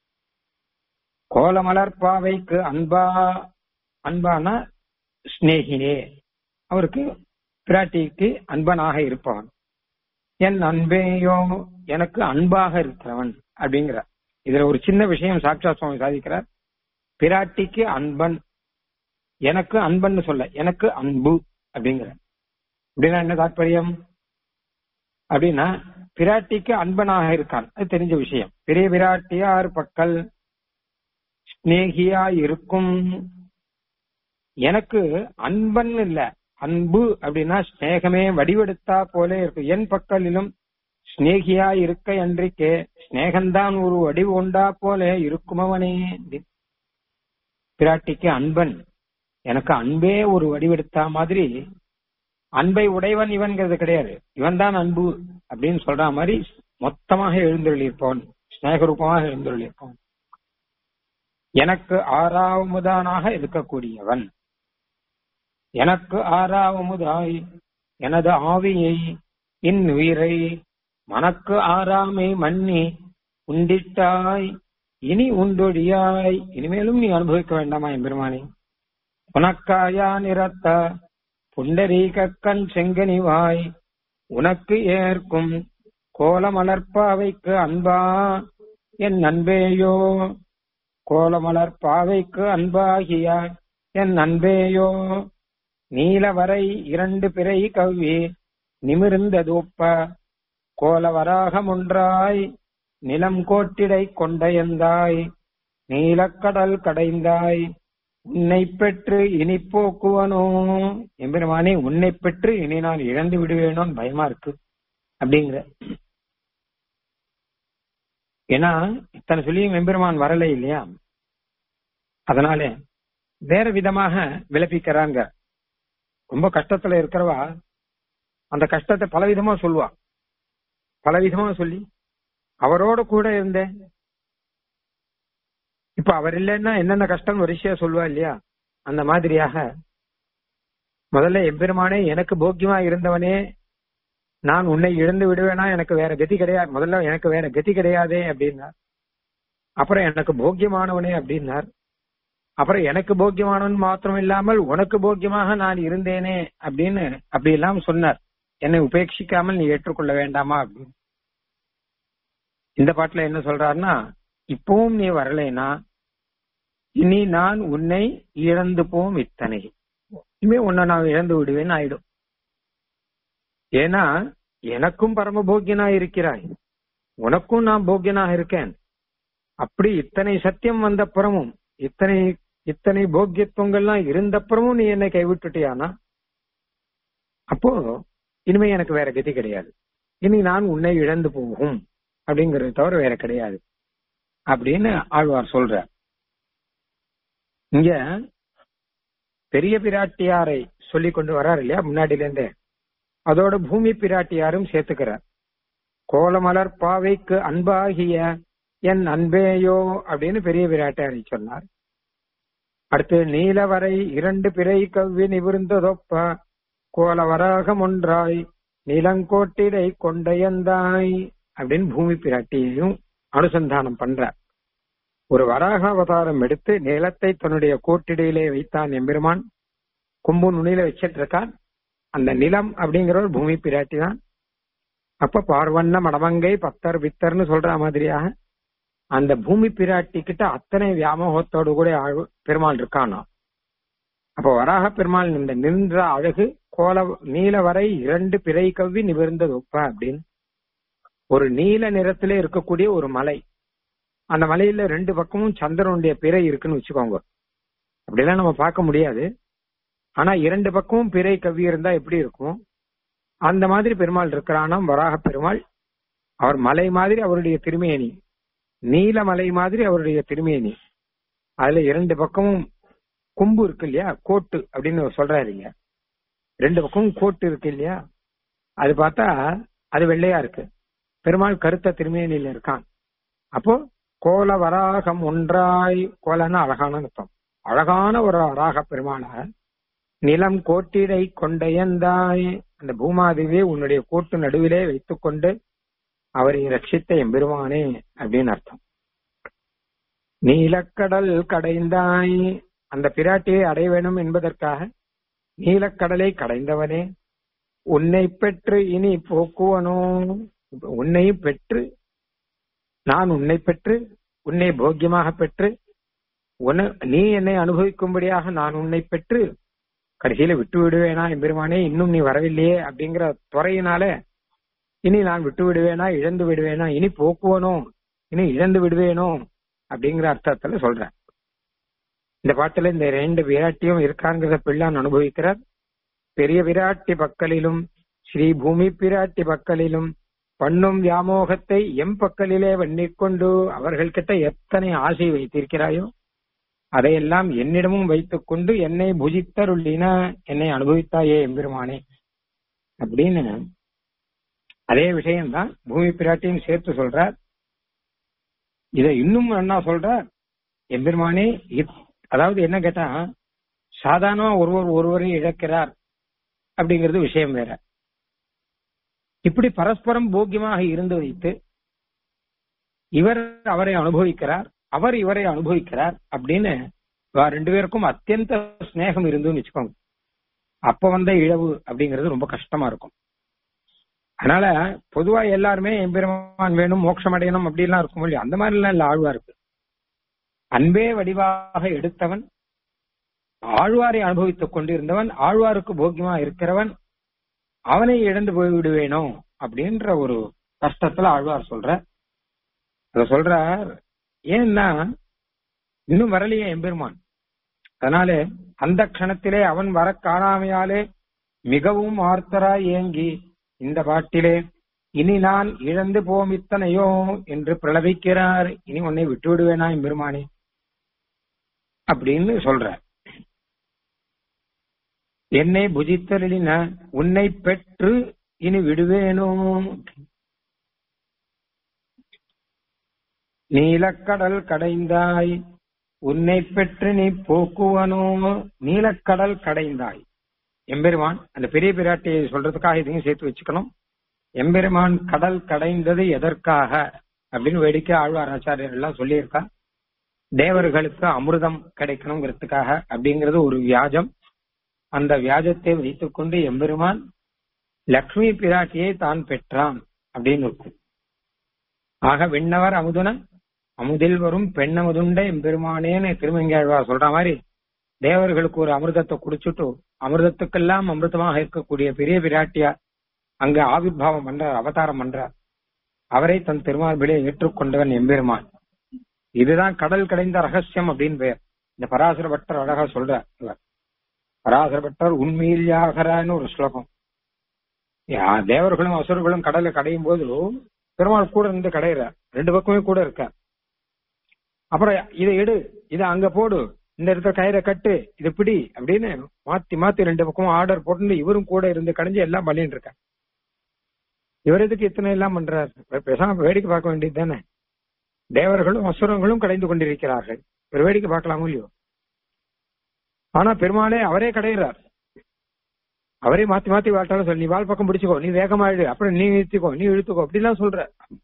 கோலமலர் பாவைக்கு அன்பா அன்பானா ஸ்னேகினே அவருக்கு பிராட்டிக்கு அன்பனாக இருப்பவன் என் அன்பேயோ எனக்கு அன்பாக இருக்கிறவன் அப்படிங்கிற இதுல ஒரு சின்ன விஷயம் சாட்சா சுவாமி சாதிக்கிறார் பிராட்டிக்கு அன்பன் எனக்கு அன்பன்னு சொல்ல எனக்கு அன்பு அப்படிங்கிற அப்படின்னா என்ன தாற்பயம் அப்படின்னா பிராட்டிக்கு அன்பனாக இருக்கான் அது தெரிஞ்ச விஷயம் பெரிய பிராட்டியார் பக்கல் ஸ்னேகியா இருக்கும் எனக்கு அன்பன் இல்ல அன்பு அப்படின்னா ஸ்நேகமே வடிவெடுத்தா போல இருக்கும் என் பக்கலிலும் ஸ்னேகியா இருக்க என்றிக்கே ஸ்நேகந்தான் ஒரு வடிவு உண்டா போல இருக்குமவனே பிராட்டிக்கு அன்பன் எனக்கு அன்பே ஒரு வடிவெடுத்தா மாதிரி அன்பை உடையவன் இவன்கிறது கிடையாது இவன் தான் அன்பு அப்படின்னு சொல்ற மாதிரி மொத்தமாக எழுந்தருளியிருப்பவன் ஸ்நேகரூபமாக எழுந்தருளியிருப்பவன் எனக்கு ஆறாவமுதானாக இருக்கக்கூடியவன் எனக்கு ஆறாவமுதாய் எனது ஆவியை இந்நுயிரை மனக்கு ஆறாமை மன்னி உண்டிட்டாய் இனி உண்டொழியாய் இனிமேலும் நீ அனுபவிக்க வேண்டாமா எம்பெருமானே உனக்காயா நிறத்த புண்டரீகக்கண் செங்கனிவாய் உனக்கு ஏற்கும் கோலமலர்பாவைக்கு அன்பா என் அன்பேயோ கோலமலர்பாவைக்கு அன்பாகிய என் அன்பேயோ நீலவரை இரண்டு பிறை கவ்வி நிமிர்ந்ததூப்ப கோலவராகமொன்றாய் நிலம் கோட்டிடை கொண்டையந்தாய் நீலக்கடல் கடைந்தாய் உன்னை பெற்று இனி போக்குவனோ எம்பெருமானே உன்னை பெற்று இனி நான் இழந்து விடுவேனோன்னு பயமா இருக்கு அப்படிங்கிற ஏன்னா இத்தனை சொல்லியும் எம்பெருமான் வரலை இல்லையா அதனால வேற விதமாக விளப்பிக்கிறாங்க ரொம்ப கஷ்டத்துல இருக்கிறவா அந்த கஷ்டத்தை பலவிதமா சொல்லுவா பலவிதமா சொல்லி அவரோட கூட இருந்தேன் இப்ப அவர் இல்லைன்னா என்னென்ன கஷ்டம் வரிசையா சொல்லுவா இல்லையா அந்த மாதிரியாக முதல்ல எம்பெருமானே எனக்கு போக்கியமா இருந்தவனே நான் உன்னை இழந்து விடுவேனா எனக்கு வேற கதி கிடையாது முதல்ல எனக்கு வேற கதி கிடையாதே அப்படின்னார் அப்புறம் எனக்கு போக்கியமானவனே அப்படின்னார் அப்புறம் எனக்கு போக்கியமானவன் மாத்திரம் இல்லாமல் உனக்கு போக்கியமாக நான் இருந்தேனே அப்படின்னு அப்படி எல்லாம் சொன்னார் என்னை உபேட்சிக்காமல் நீ ஏற்றுக்கொள்ள வேண்டாமா அப்படின்னு இந்த பாட்டுல என்ன சொல்றாருன்னா இப்பவும் நீ வரலைனா இனி நான் உன்னை இழந்து போம் இத்தனை இனிமே உன்னை நான் இழந்து விடுவேன் ஆயிடும் ஏன்னா எனக்கும் பரம போக்கியனா இருக்கிறாய் உனக்கும் நான் போக்கியனாக இருக்கேன் அப்படி இத்தனை சத்தியம் வந்த புறமும் இத்தனை இத்தனை போக்கியத்துவங்கள்லாம் இருந்தப்புறமும் நீ என்னை கைவிட்டுட்டியானா அப்போ இனிமே எனக்கு வேற கதி கிடையாது இனி நான் உன்னை இழந்து போகும் அப்படிங்கறது தவிர வேற கிடையாது அப்படின்னு ஆழ்வார் சொல்ற இங்க பெரிய பிராட்டியாரை சொல்லி கொண்டு வர்றாரு இல்லையா முன்னாடில இருந்தே அதோட பூமி பிராட்டியாரும் சேர்த்துக்கிறார் கோலமலர் பாவைக்கு அன்பாகிய என் அன்பேயோ அப்படின்னு பெரிய பிராட்டியாரை சொன்னார் அடுத்து நீலவரை இரண்டு பிறை கவ்வி நிவிருந்ததொப்ப கோலவராகம் ஒன்றாய் நிலங்கோட்டிடை கொண்டையந்தாய் அப்படின்னு பூமி பிராட்டியையும் அனுசந்தானம் பண்றார் ஒரு வராக அவதாரம் எடுத்து நிலத்தை தன்னுடைய கோட்டிடையிலே வைத்தான் எம்பெருமான் கொம்பு நுனியில வச்சிட்டு இருக்கான் அந்த நிலம் அப்படிங்கிற ஒரு பூமி பிராட்டி தான் அப்ப பார்வண்ண மடமங்கை பத்தர் வித்தர்னு சொல்ற மாதிரியாக அந்த பூமி பிராட்டி கிட்ட அத்தனை வியாமோகத்தோடு கூட ஆழ்- பெருமாள் இருக்கானா அப்ப வராக பெருமாள் இந்த நின்ற அழகு கோல நீல வரை இரண்டு பிறை கவ்வி நிமிர்ந்தது ஒப்ப அப்படின்னு ஒரு நீல நிறத்திலே இருக்கக்கூடிய ஒரு மலை அந்த மலையில ரெண்டு பக்கமும் சந்திரனுடைய பிறை இருக்குன்னு வச்சுக்கோங்க அப்படிலாம் நம்ம பார்க்க முடியாது ஆனா இரண்டு பக்கமும் பிறை கவ்வி இருந்தா எப்படி இருக்கும் அந்த மாதிரி பெருமாள் இருக்கிறானாம் வராக பெருமாள் அவர் மலை மாதிரி அவருடைய திருமேனி நீல மலை மாதிரி அவருடைய திருமேனி அதுல இரண்டு பக்கமும் கொம்பு இருக்கு இல்லையா கோட்டு அப்படின்னு சொல்றாருங்க ரெண்டு பக்கமும் கோட்டு இருக்கு இல்லையா அது பார்த்தா அது வெள்ளையா இருக்கு பெருமாள் கருத்த திருமேனியில இருக்கான் அப்போ கோல வராகம் ஒன்றாய் கோலன்னா அழகான அர்த்தம் அழகான ஒரு வராக பெருமாளாக நிலம் கோட்டிடை கொண்டையந்தாய் அந்த பூமாதேவியை உன்னுடைய கோட்டு நடுவிலே வைத்துக்கொண்டு அவரை ரட்சித்த எம்பெருமானே அப்படின்னு அர்த்தம் நீலக்கடல் கடைந்தாய் அந்த பிராட்டியை அடைய வேணும் என்பதற்காக நீலக்கடலை கடைந்தவனே உன்னை பெற்று இனி போக்குவனோ இப்ப உன்னையும் பெற்று நான் உன்னை பெற்று உன்னை போக்கியமாக பெற்று உன நீ என்னை அனுபவிக்கும்படியாக நான் உன்னை பெற்று கடைசியில விட்டு விடுவேனா எம்பெருமானே இன்னும் நீ வரவில்லையே அப்படிங்கிற துறையினால இனி நான் விட்டு விடுவேனா இழந்து விடுவேனா இனி போக்குவனோ இனி இழந்து விடுவேனோ அப்படிங்கிற அர்த்தத்துல சொல்றேன் இந்த பாட்டுல இந்த ரெண்டு விராட்டியும் இருக்காங்கிறத பிள்ளான் அனுபவிக்கிறார் பெரிய விராட்டி பக்கலிலும் ஸ்ரீ பூமி பிராட்டி பக்கலிலும் பண்ணும் வியாமோகத்தை எம் பக்கலிலே வண்ணிக்கொண்டு அவர்கள்கிட்ட எத்தனை ஆசை வைத்திருக்கிறாயோ அதையெல்லாம் என்னிடமும் வைத்துக் கொண்டு என்னை புஜித்தருளின என்னை அனுபவித்தாயே எம்பெருமானே அப்படின்னு அதே விஷயம்தான் பூமி பிராட்டியும் சேர்த்து சொல்றார் இதை இன்னும் என்ன சொல்றார் எம்பெருமானே இத்- அதாவது என்ன கேட்டா சாதாரணமா ஒருவர் ஒருவரை இழக்கிறார் அப்படிங்கிறது விஷயம் வேற இப்படி பரஸ்பரம் போக்கியமாக இருந்து வைத்து இவர் அவரை அனுபவிக்கிறார் அவர் இவரை அனுபவிக்கிறார் அப்படின்னு இவ ரெண்டு பேருக்கும் அத்தியந்த ஸ்நேகம் இருந்துன்னு வச்சுக்கோங்க அப்ப வந்த இழவு அப்படிங்கிறது ரொம்ப கஷ்டமா இருக்கும் அதனால பொதுவா எல்லாருமே எம்பெருமான் வேணும் மோட்சம் அடையணும் அப்படிலாம் இருக்கும் இல்லையா அந்த மாதிரி எல்லாம் இல்ல ஆழ்வா இருக்கு அன்பே வடிவாக எடுத்தவன் ஆழ்வாரை அனுபவித்துக் கொண்டிருந்தவன் ஆழ்வாருக்கு போக்கியமா இருக்கிறவன் அவனை இழந்து போய் விடுவேனோ அப்படின்ற ஒரு கஷ்டத்துல ஆழ்வார் சொல்ற அத சொல்றார் ஏன்னா இன்னும் வரலையே எம்பெருமான் அதனால அந்த க்ஷணத்திலே அவன் வர காணாமையாலே மிகவும் ஆர்த்தராய் ஏங்கி இந்த பாட்டிலே இனி நான் இழந்து போம் இத்தனையோ என்று பிரளபிக்கிறார் இனி உன்னை விட்டு விடுவேனா எம்பெருமானே அப்படின்னு சொல்ற என்னை புஜித்தருளின உன்னை பெற்று இனி விடுவேனோ நீலக்கடல் கடைந்தாய் உன்னை பெற்று நீ போக்குவனோ நீலக்கடல் கடைந்தாய் எம்பெருமான் அந்த பெரிய பிராட்டியை சொல்றதுக்காக இதையும் சேர்த்து வச்சுக்கணும் எம்பெருமான் கடல் கடைந்தது எதற்காக அப்படின்னு வேடிக்கை ஆழ்வார் ஆச்சாரியர் எல்லாம் சொல்லியிருக்கா தேவர்களுக்கு அமிர்தம் கிடைக்கணுங்கிறதுக்காக அப்படிங்கிறது ஒரு வியாஜம் அந்த வியாஜத்தை வைத்துக்கொண்டு எம்பெருமான் லக்ஷ்மி பிராட்டியை தான் பெற்றான் அப்படின்னு இருக்கும் ஆக விண்ணவர் அமுதுன அமுதில் வரும் பெண்ணமுதுண்ட எம்பெருமானேன்னு திருமங்கையாழ்வார் சொல்ற மாதிரி தேவர்களுக்கு ஒரு அமிர்தத்தை குடிச்சுட்டு அமிர்தத்துக்கெல்லாம் அமிர்தமாக இருக்கக்கூடிய பெரிய பிராட்டியா அங்க ஆவிர்வாவம் பண்றார் அவதாரம் பண்றார் அவரை தன் திருமார்பிலே ஏற்றுக்கொண்டவன் எம்பெருமான் இதுதான் கடல் கடைந்த ரகசியம் அப்படின்னு பெயர் இந்த பராசர பட்டர் அழகா சொல்றார் இவர் பராசர பட்டர் உண்மையில் யாகரான்னு ஒரு ஸ்லோகம் யா- தேவர்களும் அசுரர்களும் கடல்ல கடையும் போது பெருமாள் கூட இருந்து கடையிறார் ரெண்டு பக்கமே கூட இருக்கார் அப்புறம் இதை எடு இதை அங்க போடு இந்த இடத்துல கயிறை கட்டு இது பிடி அப்படின்னு மாத்தி மாத்தி ரெண்டு பக்கமும் ஆர்டர் போட்டு இவரும் கூட இருந்து கடைஞ்சு எல்லாம் பண்ணிட்டு இருக்கார் இவர் எதுக்கு இத்தனை எல்லாம் பண்றார் பேசாம வேடிக்கை பார்க்க வேண்டியது தானே தேவர்களும் அசுரங்களும் கடைந்து கொண்டிருக்கிறார்கள் ஒரு வேடிக்கை பார்க்கலாமோ இல்லையோ ஆனா பெருமாளே அவரே கடையிறார் அவரே மாத்தி மாத்தி வாழ்த்தாலும் சொல்லி நீ வால் பக்கம் பிடிச்சுக்கோ நீ வேகமா இழு அப்புறம் நீ நிறுத்திக்கோ நீ இழுத்துக்கோ அப்படிலாம் சொல்ற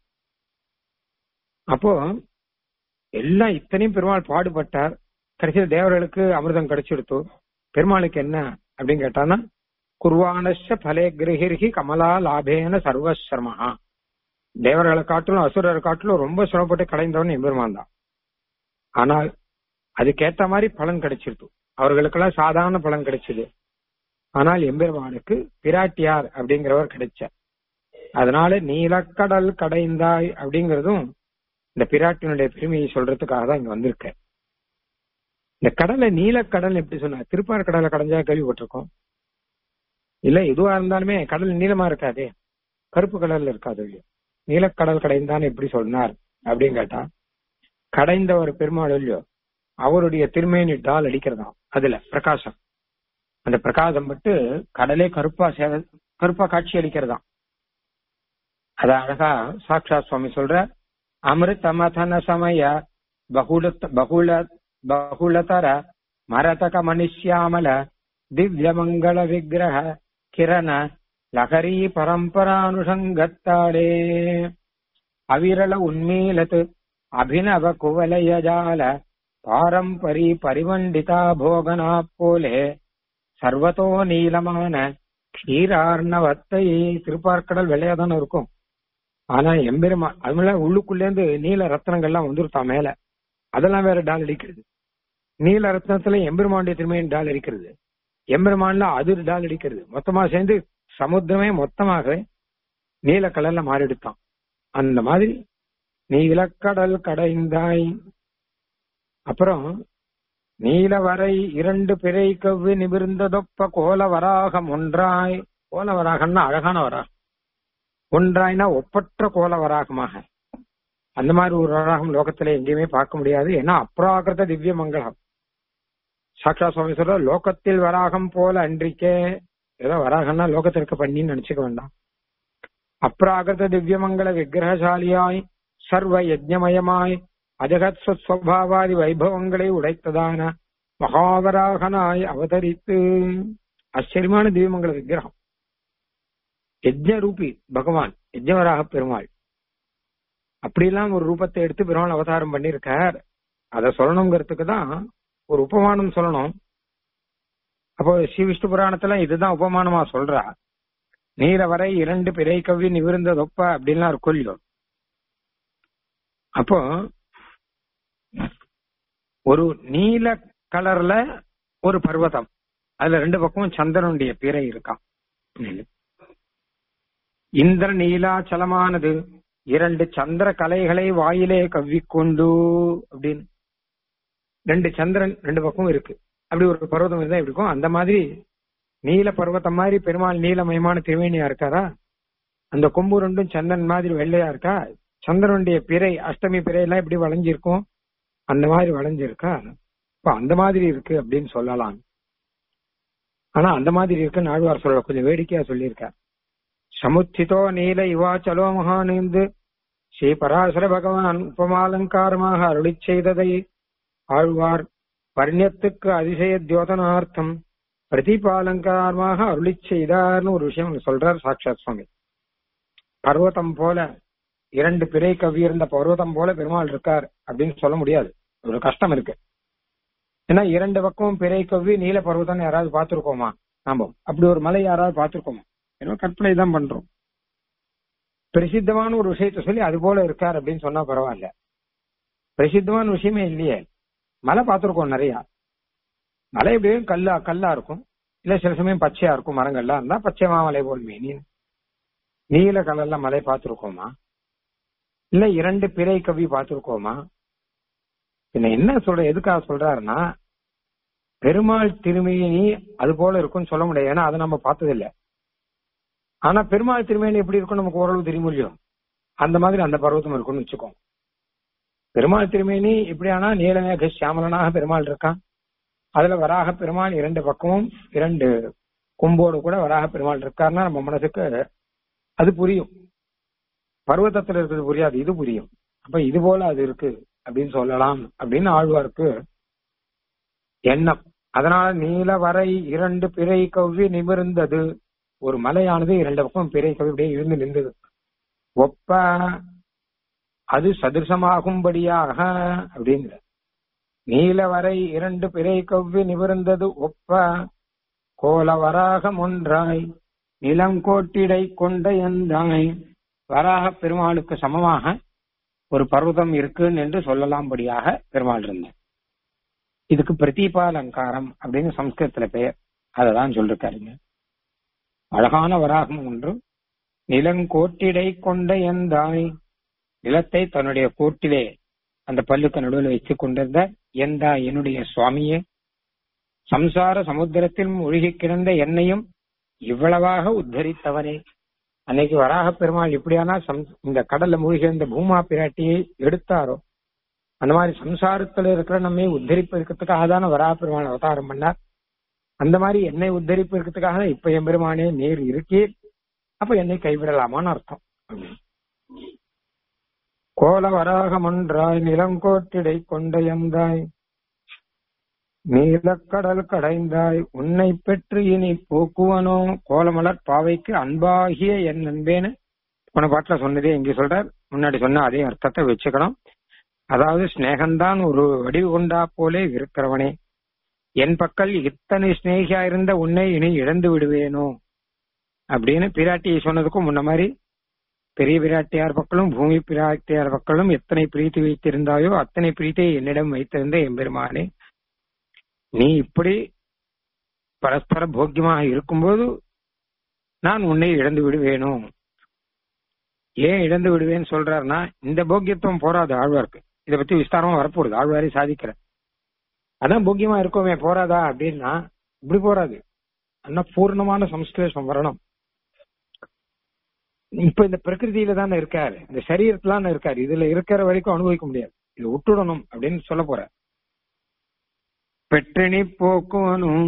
அப்போ எல்லாம் இத்தனையும் பெருமாள் பாடுபட்டார் கடைசியில் தேவர்களுக்கு அமிர்தம் கிடைச்சிடுத்து பெருமாளுக்கு என்ன அப்படின்னு கேட்டானா குர்வானஷ பலே கிரகிர்கி கமலா லாபேன சர்வசர்மஹா தேவர்களை காட்டிலும் அசுரரை காட்டிலும் ரொம்ப சிரமப்பட்டு கடைந்தவன் எம்பெருமான் தான் ஆனால் அதுக்கேத்த மாதிரி பலன் கிடைச்சிருது அவர்களுக்கெல்லாம் சாதாரண பலன் கிடைச்சது ஆனால் எம்பெருமானுக்கு பிராட்டியார் அப்படிங்கிறவர் கிடைச்சார் அதனால நீலக்கடல் கடைந்தாய் அப்படிங்கறதும் இந்த பிராட்டினுடைய பெருமையை சொல்றதுக்காக தான் இங்க வந்திருக்க இந்த கடலை நீலக்கடல் எப்படி சொன்ன திருப்பார் கடலை கடைஞ்சா கேள்விப்பட்டிருக்கோம் இல்ல எதுவா இருந்தாலுமே கடல் நீளமா இருக்காதே கருப்பு கடல்ல இருக்காது இல்லையோ நீலக்கடல் கடைந்தான் எப்படி சொன்னார் அப்படின்னு கேட்டா கடைந்த ஒரு பெருமாள் இல்லையோ அவருடைய திருமேனி டால் அடிக்கிறதாம் அதுல பிரகாசம் அந்த பிரகாசம் பட்டு கடலே கருப்பா சேவை கருப்பா காட்சி அளிக்கிறதாம் அத அழகா சாக்ஷா சுவாமி சொல்ற அமிர்த மதன சமய பகுல பகுல பகுலதர மரதக மனுஷ்யாமல திவ்ய மங்கள விக்கிரக கிரண லகரி பரம்பரானுஷங்கத்தாளே அவிரள உன்மீலத் அபிநவ குவலயஜால பாரம்பரி பரிவண்டிதா போகனா போலே சர்வத்தோ நீளமான க்ஷீரார்ணவத்தை திருப்பார்க்கடல் வெள்ளையாதானே இருக்கும் ஆனா எம்பெருமா அதுல உள்ளுக்குள்ள இருந்து நீல ரத்னங்கள்லாம் வந்துருத்தா மேல அதெல்லாம் வேற டால் அடிக்கிறது நீல ரத்னத்துல எம்பெருமானுடைய திருமையின் டால் அடிக்கிறது எம்பெருமான்ல அது டால் அடிக்கிறது மொத்தமா சேர்ந்து சமுத்திரமே மொத்தமாக நீல கலர்ல மாறிடுத்தான் அந்த மாதிரி நீலக்கடல் கடைந்தாய் அப்புறம் நீலவரை இரண்டு பிறை கவ்வி நிமிர்ந்ததொப்ப கோல வராகம் ஒன்றாய் கோல வராகம்னா அழகான வராகம் ஒன்றாய்னா ஒப்பற்ற கோல வராகமாக அந்த மாதிரி ஒரு வராகம் லோகத்துல எங்கேயுமே பார்க்க முடியாது ஏன்னா அப்ராகிருத திவ்ய மங்களம் சாக்ஷா சுவாமி சொல்ற லோகத்தில் வராகம் போல அன்றிக்கே ஏதோ வராகம்னா லோகத்திற்கு பண்ணின்னு நினைச்சுக்க வேண்டாம் அப்ராகிருத திவ்ய மங்கள விக்கிரகசாலியாய் சர்வ யஜ்ஞமயமாய் அஜகத் சுவாவாதி வைபவங்களை உடைத்ததான மகாவராகனாய் அவதரித்து ஆச்சரியமான திவ்யமங்கல விக்கிரகம் யஜ்ஞ ரூபி பகவான் யஜ்ஞவராக பெருமாள் அப்படிலாம் ஒரு ரூபத்தை எடுத்து பெருமாள் அவதாரம் பண்ணியிருக்கார் அதை சொல்லணுங்கிறதுக்கு தான் ஒரு உபமானம் சொல்லணும் அப்போ ஸ்ரீ விஷ்ணு புராணத்துல இதுதான் உபமானமா சொல்றா நீர வரை இரண்டு பிறை கவ்வி நிவிருந்ததொப்ப அப்படின்லாம் இருக்கும் இல்லையோ அப்போ ஒரு நீல கலர்ல ஒரு பர்வதம் அதுல ரெண்டு பக்கமும் சந்திரனுடைய பிறை இருக்கான் இந்திர நீலாச்சலமானது இரண்டு சந்திர கலைகளை வாயிலே கவ்விக்கொண்டு அப்படின்னு ரெண்டு சந்திரன் ரெண்டு பக்கமும் இருக்கு அப்படி ஒரு பர்வதம் இருந்தா எப்படி இருக்கும் அந்த மாதிரி நீல பர்வதம் மாதிரி பெருமாள் நீலமயமான திருவேணியா இருக்காரா அந்த கொம்பு ரெண்டும் சந்திரன் மாதிரி வெள்ளையா இருக்கா சந்திரனுடைய பிறை அஷ்டமி பிறை எல்லாம் எப்படி வளைஞ்சிருக்கும் அந்த மாதிரி வளைஞ்சிருக்கா இப்ப அந்த மாதிரி இருக்கு அப்படின்னு சொல்லலாம் ஆனா அந்த மாதிரி இருக்குன்னு ஆழ்வார் சொல்ல கொஞ்சம் வேடிக்கையா சொல்லியிருக்கார் சமுத்திதோ நீல இவாச்சலோ மகானேந்து ஸ்ரீ பராசர பகவான் உபமாலங்காரமாக அருளிச் செய்ததை ஆழ்வார் பர்ணியத்துக்கு அதிசய தியோதனார்த்தம் பிரதிபாலங்காரமாக அருளிச் செய்தார்னு ஒரு விஷயம் சொல்றார் சாட்சாத் சுவாமி பர்வதம் போல இரண்டு பிறை கவி இருந்த பர்வதம் போல பெருமாள் இருக்கார் அப்படின்னு சொல்ல முடியாது ஒரு கஷ்டம் இருக்கு ஏன்னா இரண்டு பக்கமும் பிறை கவ்வி நீல பர்வதம் யாராவது பார்த்திருக்கோமா நாம அப்படி ஒரு மலை யாராவது பார்த்திருக்கோமா ஏன்னா கற்பனை தான் பண்றோம் பிரசித்தமான ஒரு விஷயத்த சொல்லி அது போல இருக்கார் அப்படின்னு சொன்னா பரவாயில்ல பிரசித்தமான விஷயமே இல்லையே மலை பார்த்திருக்கோம் நிறைய மலை எப்படியும் கல்லா கல்லா இருக்கும் இல்ல சில சமயம் பச்சையா இருக்கும் மரங்கள்லாம் இருந்தா பச்சை மாமலை போல் மீனி நீல கலர்ல மலை பார்த்திருக்கோமா இல்ல இரண்டு பிறை கவி பார்த்திருக்கோமா பின்ன என்ன சொல்ற எதுக்காக சொல்றாருன்னா பெருமாள் திருமேனி அது போல இருக்கும்னு சொல்ல முடியாது ஏன்னா அதை நம்ம பார்த்தது இல்ல ஆனா பெருமாள் திருமேனி எப்படி இருக்கும் நமக்கு ஓரளவு தெரியும் இல்லையோ அந்த மாதிரி அந்த பர்வதம் இருக்கும்னு வச்சுக்கோ பெருமாள் திருமேனி இப்படியானா நீலமேக சியாமலனாக பெருமாள் இருக்கான் அதுல வராக பெருமாள் இரண்டு பக்கமும் இரண்டு கொம்போடு கூட வராக பெருமாள் இருக்காருன்னா நம்ம மனசுக்கு அது புரியும் பர்வதத்துல இருக்கிறது புரியாது இது புரியும் அப்ப இது போல அது இருக்கு அப்படின்னு சொல்லலாம் அப்படின்னு ஆழ்வாருக்கு எண்ணம் அதனால நீல வரை இரண்டு பிறை கவ்வி நிமிர்ந்தது ஒரு மலையானது இரண்டு பக்கம் பிறை கவ்வி அப்படியே இருந்து நின்றது ஒப்ப அது சதிர்சமாகும்படியாக அப்படிங்கிற நீல வரை இரண்டு பிறை கவ்வி நிமிர்ந்தது ஒப்ப கோலவராகம் ஒன்றாய் நிலங்கோட்டிடை கொண்ட எந்தாய் வராக பெருமாளுக்கு சமமாக ஒரு பர்வதம் இருக்குன்னு என்று சொல்லலாம்படியாக பெருமாள் இருந்தார் இதுக்கு பிரதீபா அலங்காரம் அப்படின்னு சம்ஸ்கிருதத்துல பெயர் அததான் சொல்லிருக்காருங்க அழகான வராகம் ஒன்று நிலங்கோட்டிடை கொண்ட எந்தாய் நிலத்தை தன்னுடைய கோட்டிலே அந்த பல்லுக்கு நடுவில் வைத்துக் கொண்டிருந்த எந்தா என்னுடைய சுவாமியே சம்சார சமுத்திரத்தில் மூழ்கி கிடந்த என்னையும் இவ்வளவாக உத்தரித்தவனே அன்னைக்கு வராக பெருமாள் இப்படியானா இந்த கடல்ல மூழ்கி இருந்த பூமா பிராட்டியை எடுத்தாரோ அந்த மாதிரி சம்சாரத்துல இருக்கிற நம்மை உத்தரிப்பதற்காக தானே வராக பெருமாள் அவதாரம் பண்ணார் அந்த மாதிரி என்னை உத்தரிப்பதற்காக இப்ப என் பெருமானே நேர் இருக்கே அப்ப என்னை கைவிடலாமான்னு அர்த்தம் கோல வராகம் ஒன்றாய் நிலங்கோட்டிடை கொண்ட எந்தாய் நீலக்கடல் கடைந்தாய் உன்னை பெற்று இனி போக்குவனோ கோலமலர் பாவைக்கு அன்பாகிய என் நண்பேன்னு போன பாட்டுல சொன்னதே இங்க சொல்றார் முன்னாடி சொன்ன அதே அர்த்தத்தை வச்சுக்கணும் அதாவது ஸ்நேகம்தான் ஒரு வடிவு கொண்டா போலே இருக்கிறவனே என் பக்கல் இத்தனை ஸ்னேகியா இருந்த உன்னை இனி இழந்து விடுவேனோ அப்படின்னு பிராட்டியை சொன்னதுக்கும் முன்ன மாதிரி பெரிய பிராட்டியார் பக்கலும் பூமி பிராட்டியார் பக்கலும் எத்தனை பிரீத்தி வைத்திருந்தாயோ அத்தனை பிரீத்தியை என்னிடம் வைத்திருந்த எம்பெருமானே நீ இப்படி பரஸ்பர போக்கியமாக இருக்கும்போது நான் உன்னை இழந்து விடுவேனோ ஏன் இழந்து விடுவேன்னு சொல்றாருன்னா இந்த போக்கியத்துவம் போராது ஆழ்வார்க்கு இதை பத்தி விஸ்தாரமா வரப்போகுது ஆழ்வாரே சாதிக்கிற அதான் போக்கியமா இருக்கோமே போறாதா அப்படின்னா இப்படி போறாது ஆனா பூர்ணமான சம்ஸ்லேஷம் வரணும் இப்ப இந்த பிரகிருதியில தானே இருக்காரு இந்த சரீரத்துல இருக்காரு இதுல இருக்கிற வரைக்கும் அனுபவிக்க முடியாது இது விட்டுடணும் அப்படின்னு சொல்ல போற பெற்றினி போக்குவனும்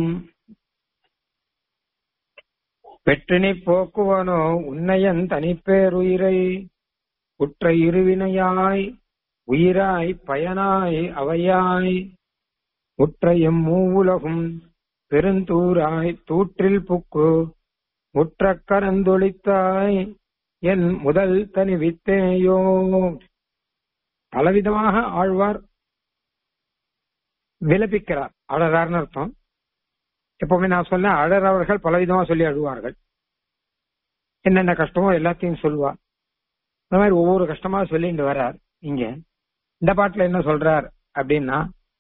பெற்றினி போக்குவனோ உன்னையன் தனிப்பேருயிரை உற்ற இருவினையாய் உயிராய் பயனாய் அவையாய் உற்ற எம் மூவுலகும் பெருந்தூராய் தூற்றில் புக்கு முற்ற கரந்தொழித்தாய் என் முதல் தனி வித்தேயோ பலவிதமாக ஆழ்வார் விலபிக்கிறார் அழறார்னு அர்த்தம் எப்பவுமே நான் சொன்ன அழறவர்கள் பலவிதமா சொல்லி அழுவார்கள் என்னென்ன கஷ்டமோ எல்லாத்தையும் சொல்லுவார் இந்த மாதிரி ஒவ்வொரு கஷ்டமா சொல்லிட்டு வர்றார் இங்க இந்த பாட்டுல என்ன சொல்றார் அப்படின்னா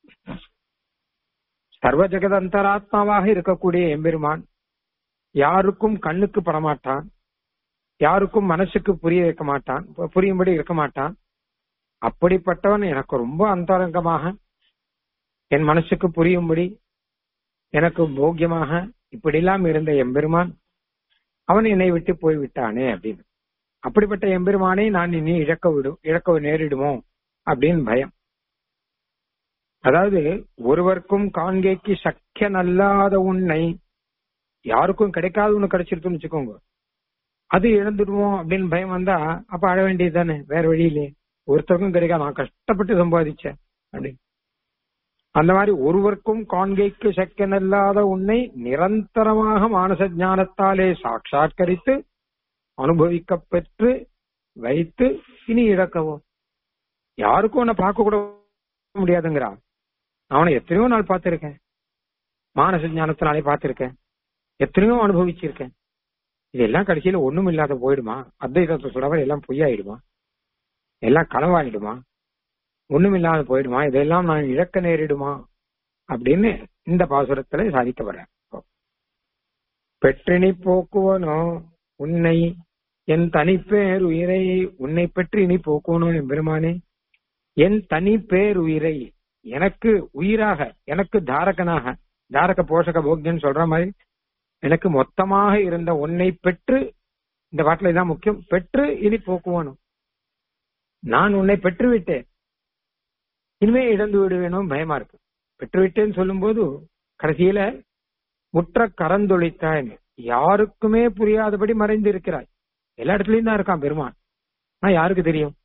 சர்வ ஜெகத் அந்தராத்மாவாக இருக்கக்கூடிய எம்பெருமான் யாருக்கும் கண்ணுக்கு படமாட்டான் யாருக்கும் மனசுக்கு புரிய வைக்க மாட்டான் புரியும்படி இருக்க மாட்டான் அப்படிப்பட்டவன் எனக்கு ரொம்ப அந்தரங்கமாக என் மனசுக்கு புரியும்படி எனக்கு போக்கியமாக இப்படிலாம் இருந்த எம்பெருமான் அவன் என்னை விட்டு போய் விட்டானே அப்படின்னு அப்படிப்பட்ட எம்பெருமானை நான் இனி இழக்க விடும் இழக்க நேரிடுமோ அப்படின்னு பயம் அதாவது ஒருவருக்கும் காண்கைக்கு சக்கியன் அல்லாத உன்னை யாருக்கும் கிடைக்காத ஒண்ணு கிடைச்சிருக்குன்னு வச்சுக்கோங்க அது இழந்துடுவோம் அப்படின்னு பயம் வந்தா அப்ப அழ வேண்டியது தானே வேற வழியிலே ஒருத்தருக்கும் கிடைக்காது நான் கஷ்டப்பட்டு சம்பாதிச்சேன் அப்படின்னு அந்த மாதிரி ஒருவருக்கும் காண்கைக்கு சக்கியனல்லாத உன்னை நிரந்தரமாக மானச ஞானத்தாலே சாட்சாத்கரித்து அனுபவிக்க பெற்று வைத்து இனி இழக்கவும் யாருக்கும் உன்னை பார்க்க கூட முடியாதுங்கிறா அவனை எத்தனையோ நாள் பார்த்திருக்கேன் மானச ஞானத்தினாலே பார்த்திருக்கேன் எத்தனையோ அனுபவிச்சிருக்கேன் இதெல்லாம் கடைசியில ஒண்ணும் இல்லாத போயிடுமா அத்வைதத்தை சொல்றவர் எல்லாம் பொய்யாயிடுமா எல்லாம் களவாயிடுமா ஒண்ணும் இல்லாத போயிடுமா இதெல்லாம் நான் இழக்க நேரிடுமா அப்படின்னு இந்த பாசுரத்துல சாதிக்கப்படுறேன் பெற்றினி போக்குவனோ உன்னை என் தனிப்பேர் உயிரை உன்னை பெற்று இனி போக்குவனும் என் பெருமானே என் தனி பேர் உயிரை எனக்கு உயிராக எனக்கு தாரகனாக தாரக போஷக போக்கியன்னு சொல்ற மாதிரி எனக்கு மொத்தமாக இருந்த உன்னை பெற்று இந்த பாட்டுல இதான் முக்கியம் பெற்று இனி போக்குவானும் நான் உன்னை பெற்று விட்டேன் இனிமே இழந்து விடுவேணும் பயமா இருக்கு பெற்று விட்டேன்னு சொல்லும் போது கடைசியில முற்ற கரந்தொழித்தாய் யாருக்குமே புரியாதபடி மறைந்து இருக்கிறாய் எல்லா இடத்துலயும் தான் இருக்கான் பெருமான் ஆனா யாருக்கு தெரியும்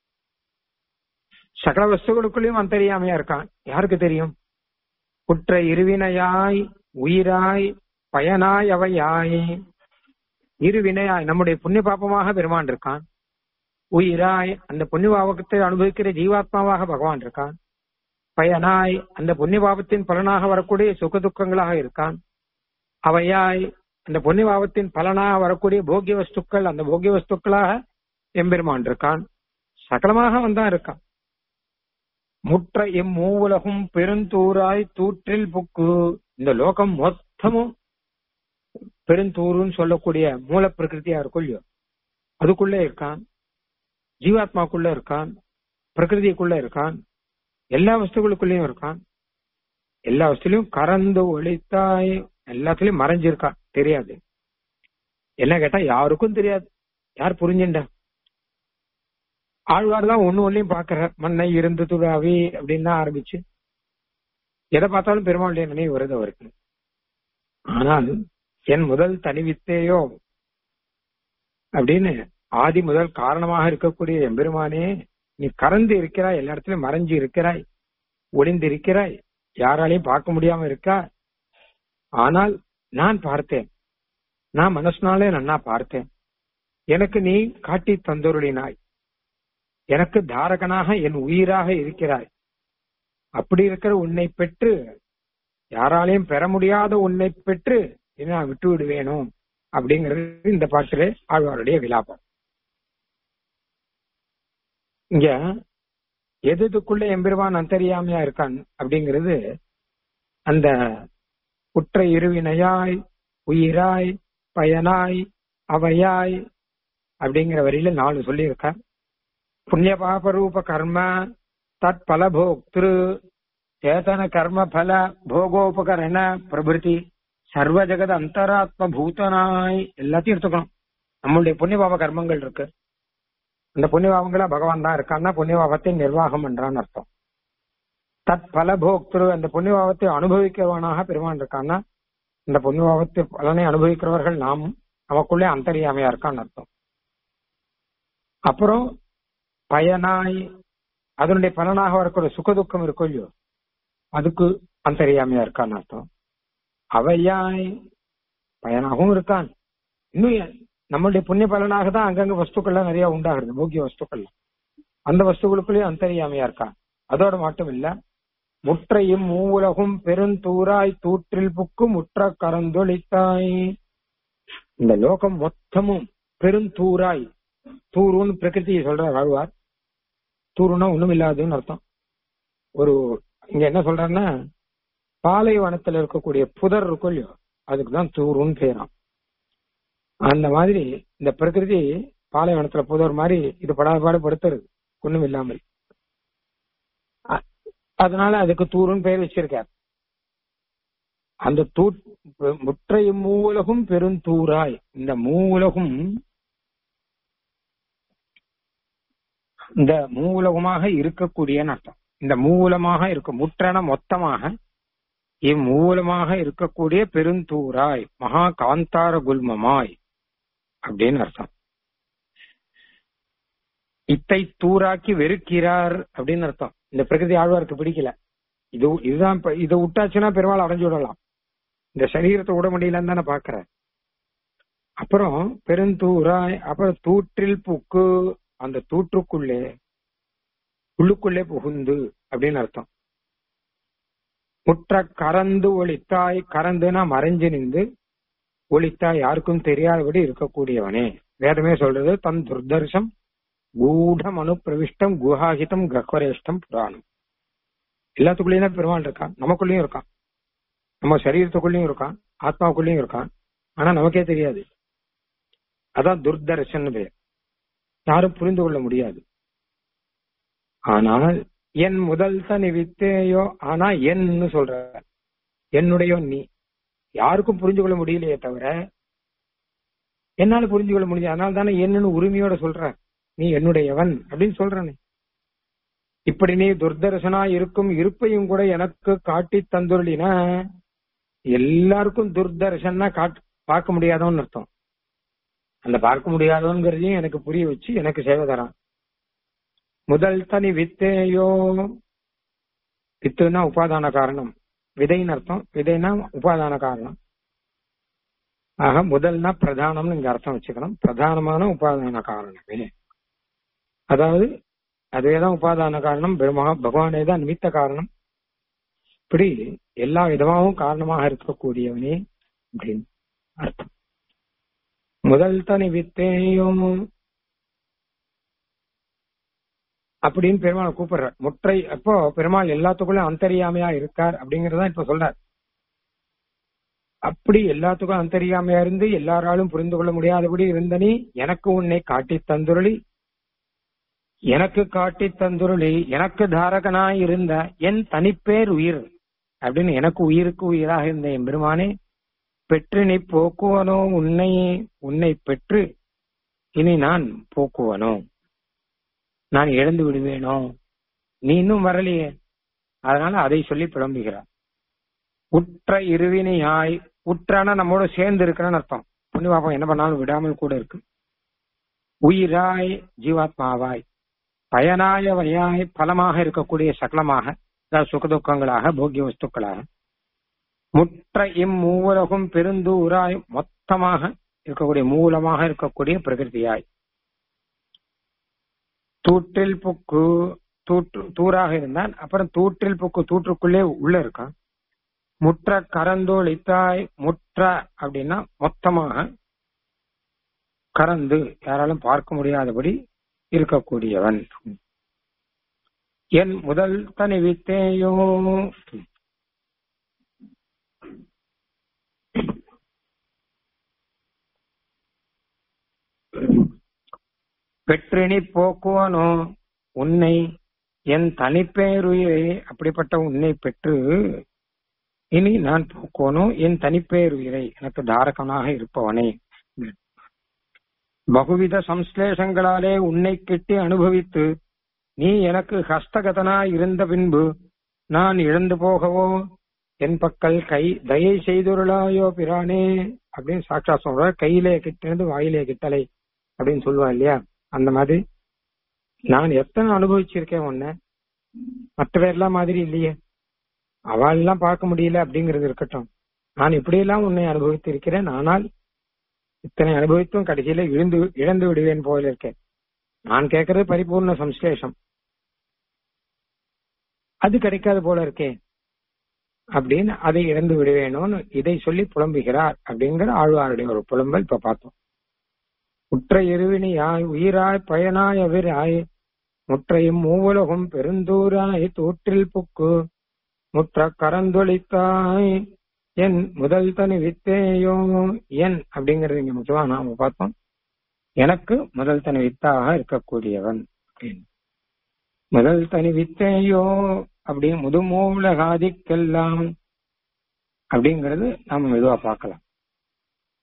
சகல வஸ்துகளுக்குள்ளயும் அந்தரியாமையா இருக்கான் யாருக்கு தெரியும் குற்ற இருவினையாய் உயிராய் பயனாய் அவையாய் இருவினையாய் நம்முடைய புண்ணிய பாப்பமாக பெருமான் இருக்கான் உயிராய் அந்த புண்ணிய பாவத்தை அனுபவிக்கிற ஜீவாத்மாவாக பகவான் இருக்கான் பயனாய் அந்த புண்ணிய பாவத்தின் பலனாக வரக்கூடிய சுக துக்கங்களாக இருக்கான் அவையாய் அந்த புண்ணிய பாவத்தின் பலனாக வரக்கூடிய போகிய வஸ்துக்கள் அந்த போகிய வஸ்துக்களாக எம்பெருமான் இருக்கான் சகலமாக வந்தான் இருக்கான் முற்ற இம்மூவுலகும் பெருந்தூராய் தூற்றில் புக்கு இந்த லோகம் மொத்தமும் பெருந்தூருன்னு சொல்லக்கூடிய மூல பிரகிருதியா இருக்கும் இல்லையோ அதுக்குள்ளே இருக்கான் ஜீவாத்மாக்குள்ள இருக்கான் பிரகிருதிக்குள்ள இருக்கான் எல்லா வஸ்துகளுக்குள்ளயும் இருக்கான் எல்லா வஸ்துலையும் கறந்து ஒழித்தாய் எல்லாத்துலயும் மறைஞ்சிருக்கான் தெரியாது என்ன கேட்டா யாருக்கும் தெரியாது யார் புரிஞ்சுண்டா ஆழ்வார் தான் ஒண்ணு ஒன்னையும் பாக்குறார் மண்ணை இருந்து துடாவி அப்படின்னு தான் ஆரம்பிச்சு எதை பார்த்தாலும் பெருமாளுடைய நினைவு வருது அவருக்கு ஆனால் என் முதல் தனிவித்தேயோ அப்படின்னு ஆதி முதல் காரணமாக இருக்கக்கூடிய எம்பெருமானே நீ கறந்து இருக்கிறாய் எல்லா இடத்துலயும் மறைஞ்சு இருக்கிறாய் ஒளிந்து இருக்கிறாய் யாராலையும் பார்க்க முடியாம இருக்கா ஆனால் நான் பார்த்தேன் நான் மனசுனாலே நன்னா பார்த்தேன் எனக்கு நீ காட்டி தந்தொருளினாய் எனக்கு தாரகனாக என் உயிராக இருக்கிறாய் அப்படி இருக்கிற உன்னை பெற்று யாராலையும் பெற முடியாத உன்னை பெற்று இனி நான் விட்டு விடுவேணும் அப்படிங்கிறது இந்த பாட்டிலே ஆழ்வாருடைய விலாபம் இங்க எது எதுக்குள்ள எம்பெருமான் அந்தரியாமையா இருக்கான் அப்படிங்கிறது அந்த குற்ற இருவினையாய் உயிராய் பயனாய் அவையாய் அப்படிங்கிற வரியில நாலு சொல்லியிருக்கார் புண்ணிய பாபரூப கர்ம தத் பல போக்திரு சேதன கர்ம பல போகோபகரண பிரபிருதி சர்வ ஜெகத அந்தராத்ம பூதனாய் எல்லாத்தையும் எடுத்துக்கணும் நம்மளுடைய புண்ணிய பாப கர்மங்கள் இருக்கு அந்த புண்ணிய பாவங்கள பகவான் தான் இருக்கான்னா புண்ணிய பாவத்தை நிர்வாகம் பண்றான்னு அர்த்தம் தத் பல போக்திரு அந்த புண்ணிய பாவத்தை அனுபவிக்கிறவனாக பெருமான் இருக்கான்னா இந்த புண்ணிய பாவத்தை பலனை அனுபவிக்கிறவர்கள் நாம் நமக்குள்ளே அந்தரியாமையா இருக்கான்னு அர்த்தம் அப்புறம் பயனாய் அதனுடைய பலனாக வரக்கூடிய சுகதுக்கம் இருக்கும் இல்லையோ அதுக்கு அந்தரியாமையா இருக்கான்னு அர்த்தம் அவையாய் பயனாகவும் இருக்கான் இன்னும் நம்மளுடைய புண்ணிய பலனாக தான் அங்கங்க வஸ்துக்கள்லாம் நிறைய உண்டாகிறது போக்கிய வஸ்துக்கள் அந்த வஸ்துகளுக்குள்ளேயும் அந்தரியாமையா இருக்கான் அதோட மட்டும் இல்ல முற்றையும் மூவுலகும் பெருந்தூராய் தூற்றில் புக்கு முற்ற கரந்தொழித்தாய் இந்த லோகம் மொத்தமும் பெருந்தூராய் தூருன்னு பிரகிருதியை சொல்ற வாழ்வார் தூருன்னா ஒண்ணும் இல்லாதுன்னு அர்த்தம் ஒரு இங்க என்ன சொல்றாருன்னா பாலைவனத்துல இருக்கக்கூடிய புதர் இருக்கும் இல்லையோ அதுக்கு தான் தூருன்னு பேராம் அந்த மாதிரி இந்த பிரகிருதி பாலைவனத்துல புதர் மாதிரி இது படாத பாடுபடுத்துறது ஒண்ணும் இல்லாமல் அதனால அதுக்கு தூருன்னு பெயர் வச்சிருக்கார் அந்த தூ முற்றைய மூவுலகும் பெருந்தூராய் இந்த மூவுலகும் இந்த மூவுலகமாக இருக்கக்கூடிய அர்த்தம் இந்த மூலமாக இருக்கும் முற்றன மொத்தமாக இம்மூலமாக இருக்கக்கூடிய பெருந்தூராய் மகா காந்தார குல்மமாய் அப்படின்னு அர்த்தம் இத்தை தூராக்கி வெறுக்கிறார் அப்படின்னு அர்த்தம் இந்த பிரகிருதி ஆழ்வாருக்கு பிடிக்கல இது இதுதான் இப்ப இதை விட்டாச்சுன்னா பெருமாள் அடைஞ்சு விடலாம் இந்த சரீரத்தை விட முடியலன்னு தானே பாக்குற அப்புறம் பெருந்தூராய் அப்புறம் தூற்றில் புக்கு அந்த தூற்றுக்குள்ளே உள்ளுக்குள்ளே புகுந்து அப்படின்னு அர்த்தம் முற்ற கறந்து ஒளித்தாய் கறந்துனா மறைஞ்சு நின்று ஒளித்தாய் யாருக்கும் தெரியாதபடி இருக்கக்கூடியவனே வேதமே சொல்றது தன் துர்தர்ஷம் கூடம் அனுப்பிரவிஷ்டம் குஹாகிதம் கஹ்வரேஷ்டம் புராணம் எல்லாத்துக்குள்ளேயும் தான் பெருமாள் இருக்கான் நமக்குள்ளேயும் இருக்கான் நம்ம சரீரத்துக்குள்ளேயும் இருக்கான் ஆத்மாவுக்குள்ளேயும் இருக்கான் ஆனா நமக்கே தெரியாது அதான் துர்தர்ஷன் பேர் யாரும் புரிந்து கொள்ள முடியாது ஆனால் என் முதல் தனி வித்தேயோ ஆனா என்னு சொல்ற என்னுடைய நீ யாருக்கும் புரிஞ்சு கொள்ள முடியலையே தவிர என்னால புரிஞ்சு கொள்ள முடியும் அதனால தானே என்னன்னு உரிமையோட சொல்ற நீ என்னுடையவன் அப்படின்னு சொல்றானே இப்படி நீ துர்தர்சனா இருக்கும் இருப்பையும் கூட எனக்கு காட்டி தந்துருளினா எல்லாருக்கும் துர்தர்ஷன்னா காட் பார்க்க முடியாதவன்னு அர்த்தம் அந்த பார்க்க முடியாதவங்கிறதையும் எனக்கு புரிய வச்சு எனக்கு சேவை தரான் முதல் தனி வித்தேயோ வித்துனா உபாதான காரணம் விதைன்னு அர்த்தம் விதைனா உபாதான காரணம் ஆக முதல்னா பிரதானம்னு இங்க அர்த்தம் வச்சுக்கணும் பிரதானமான உபாதான காரணமே அதாவது அதுவேதான் உபாதான காரணம் பெருமா பகவானே தான் நிமித்த காரணம் இப்படி எல்லா விதமாகவும் காரணமாக இருக்கக்கூடியவனே அப்படின்னு அர்த்தம் முதல் தனி வித்தேயும் அப்படின்னு பெருமாள் கூப்பிடுற முற்றை அப்போ பெருமாள் எல்லாத்துக்குள்ளும் அந்தரியாமையா இருக்கார் அப்படிங்கறத இப்ப சொல்றார் அப்படி எல்லாத்துக்கும் அந்தரியாமையா இருந்து எல்லாராலும் புரிந்து கொள்ள முடியாதபடி இருந்த நீ எனக்கு உன்னை காட்டி தந்துருளி எனக்கு காட்டி தந்துருளி எனக்கு தாரகனாய் இருந்த என் தனிப்பேர் உயிர் அப்படின்னு எனக்கு உயிருக்கு உயிராக இருந்த என் பெருமானே பெற்று நீ போக்குவனோ உன்னை உன்னை பெற்று இனி நான் போக்குவனோ நான் இழந்து விடுவேனோ நீ இன்னும் வரலையே அதனால அதை சொல்லி புலம்புகிறார் உற்ற இருவினையாய் உற்றான நம்மோட சேர்ந்து இருக்கிறன்னு அர்த்தம் புண்ணி பாப்பம் என்ன பண்ணாலும் விடாமல் கூட இருக்கு உயிராய் ஜீவாத்மாவாய் பயனாய வயாய் பலமாக இருக்கக்கூடிய சகலமாக அதாவது சுகதுக்கங்களாக போக்கிய வஸ்துக்களாக முற்ற இம்மூலகும் பெருந்தூராய் மொத்தமாக இருக்கக்கூடிய மூலமாக இருக்கக்கூடிய பிரகிருதியாய் தூற்றில் புக்கு தூற்று தூராக இருந்தான் அப்புறம் தூற்றில் புக்கு தூற்றுக்குள்ளே உள்ள இருக்கான் முற்ற கரந்தோளித்தாய் முற்ற அப்படின்னா மொத்தமாக கறந்து யாராலும் பார்க்க முடியாதபடி இருக்கக்கூடியவன் என் முதல் தனி வித்தேயோ பெற்றினி போக்குவனோ உன்னை என் தனிப்பேருயிரை அப்படிப்பட்ட உன்னை பெற்று இனி நான் போக்குவனோ என் தனிப்பேருயிரை எனக்கு தாரகனாக இருப்பவனே பகுவித சம்ஸ்லேஷங்களாலே உன்னை கெட்டி அனுபவித்து நீ எனக்கு ஹஸ்தகதனாய் இருந்த பின்பு நான் இழந்து போகவோ என் பக்கல் கை தயை செய்துருளாயோ பிரானே அப்படின்னு சாட்சா சொல்ற கையிலே கிட்டினது வாயிலே கிட்டலை அப்படின்னு சொல்லுவா இல்லையா அந்த மாதிரி நான் எத்தனை அனுபவிச்சிருக்கேன் உன்ன மற்ற பேர்லாம் மாதிரி இல்லையே அவள் எல்லாம் பார்க்க முடியல அப்படிங்கறது இருக்கட்டும் நான் இப்படியெல்லாம் உன்னை அனுபவித்து இருக்கிறேன் ஆனால் இத்தனை அனுபவித்தும் கடைசியில இழந்து இழந்து விடுவேன் போல இருக்கேன் நான் கேட்கறது பரிபூர்ண சம்ஸ்லேஷம் அது கிடைக்காது போல இருக்கே அப்படின்னு அதை இழந்து விடுவேணும்னு இதை சொல்லி புலம்புகிறார் அப்படிங்கிற ஆழ்வாருடைய ஒரு புலம்பல் இப்ப பார்த்தோம் உற்ற இருவினியாய் உயிராய் பயனாய் அவிராய் முற்றையும் மூவுலகும் பெருந்தூராய் தூற்றில் புக்கு முற்ற கரந்தொழித்தாய் என் முதல் தனி வித்தேயோ என் அப்படிங்கறது இங்க முக்கியமா நாம பார்த்தோம் எனக்கு முதல் தனி வித்தாக இருக்கக்கூடியவன் அப்படின்னு முதல் தனி வித்தேயோ அப்படி முதுமூலகாதிக்கெல்லாம் அப்படிங்கறது நாம மெதுவா பார்க்கலாம்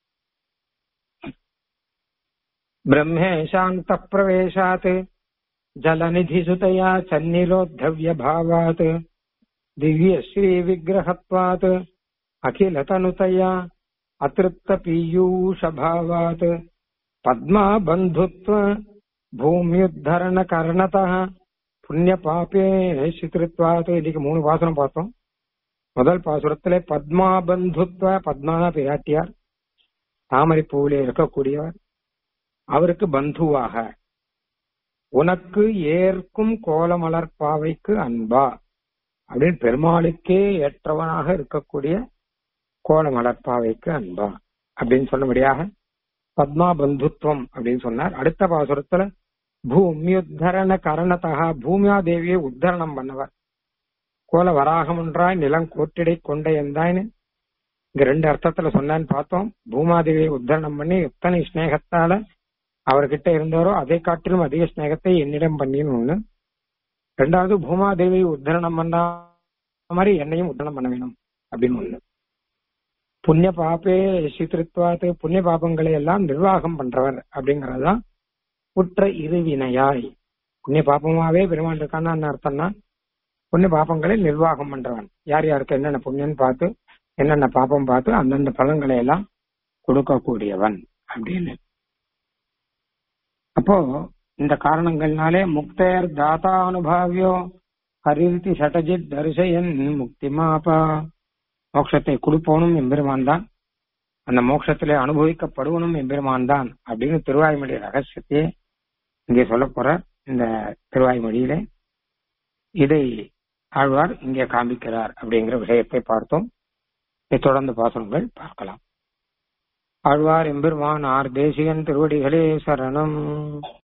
பிரம்மேஷாந்த பிரவேசாத் जलनिधिसुतया सन्निरोद्धव्यभावात् दिव्यश्रीविग्रहत्वात् अखिलतनुतया अतृप्तपीयूषभावात् पद्माबन्धुत्व भूम्युद्धरणकर्णतः புண்ணியபாபே சித்திருத்வாத் இன்னைக்கு மூணு பாசுரம் பார்த்தோம் முதல் பாசுரத்திலே பத்மா பந்துத்வ பத்மானா பிராட்டியார் தாமரை பூவிலே இருக்கக்கூடியவர் அவருக்கு பந்துவாக உனக்கு ஏற்கும் கோலமலர் பாவைக்கு அன்பா அப்படின்னு பெருமாளுக்கே ஏற்றவனாக இருக்கக்கூடிய கோலமலர் பாவைக்கு அன்பா அப்படின்னு சொன்னபடியாக பத்மா பந்துத்வம் அப்படின்னு சொன்னார் அடுத்த பாசுரத்துல பூமியுத்தரண கரணத்தகா பூமியா தேவியை உத்தரணம் பண்ணவர் கோல வராகம் ஒன்றாய் நிலம் கோட்டிடை கொண்ட எந்தாய்னு இங்க ரெண்டு அர்த்தத்துல சொன்னான்னு பார்த்தோம் பூமாதேவியை உத்தரணம் பண்ணி எத்தனை ஸ்நேகத்தால அவர்கிட்ட இருந்தவரோ அதை காட்டிலும் அதிக ஸ்நேகத்தை என்னிடம் பண்ணின்னு ஒண்ணு ரெண்டாவது பூமாதேவியை உத்தரணம் பண்ண மாதிரி என்னையும் உத்தரணம் பண்ண வேணும் அப்படின்னு ஒண்ணு புண்ணிய பாப்பே சித்திருத்வாத்து புண்ணிய பாபங்களை எல்லாம் நிர்வாகம் பண்றவர் அப்படிங்கறதுதான் குற்ற இருவினையாய் புண்ணிய பாப்பமாவே பெருமான் இருக்கான்னு அர்த்தம்னா புண்ணிய பாப்பங்களை நிர்வாகம் பண்றவன் யார் யாருக்கு என்னென்ன புண்ணியம்னு பார்த்து என்னென்ன பாப்பம் பார்த்து அந்தந்த பலன்களை எல்லாம் கொடுக்கக்கூடியவன் அப்படின்னு அப்போ இந்த காரணங்கள்னாலே முக்தேர் தாத்தா அனுபாவியோ ஹரிதி சட்டஜித் தரிசயன் முக்தி மாபா மோட்சத்தை கொடுப்பவனும் எம்பெருமான் தான் அந்த மோட்சத்திலே அனுபவிக்கப்படுவனும் எம்பெருமான் தான் அப்படின்னு திருவாய்மொழி ரகசியத்தையே இங்கே சொல்ல போற இந்த திருவாய்மொழியிலே இதை ஆழ்வார் இங்கே காண்பிக்கிறார் அப்படிங்கிற விஷயத்தை பார்த்தோம் இதை தொடர்ந்து பாசனங்கள் பார்க்கலாம் ஆழ்வார் எம்பெருமான் ஆர் தேசிகன் திருவடிகளே சரணம்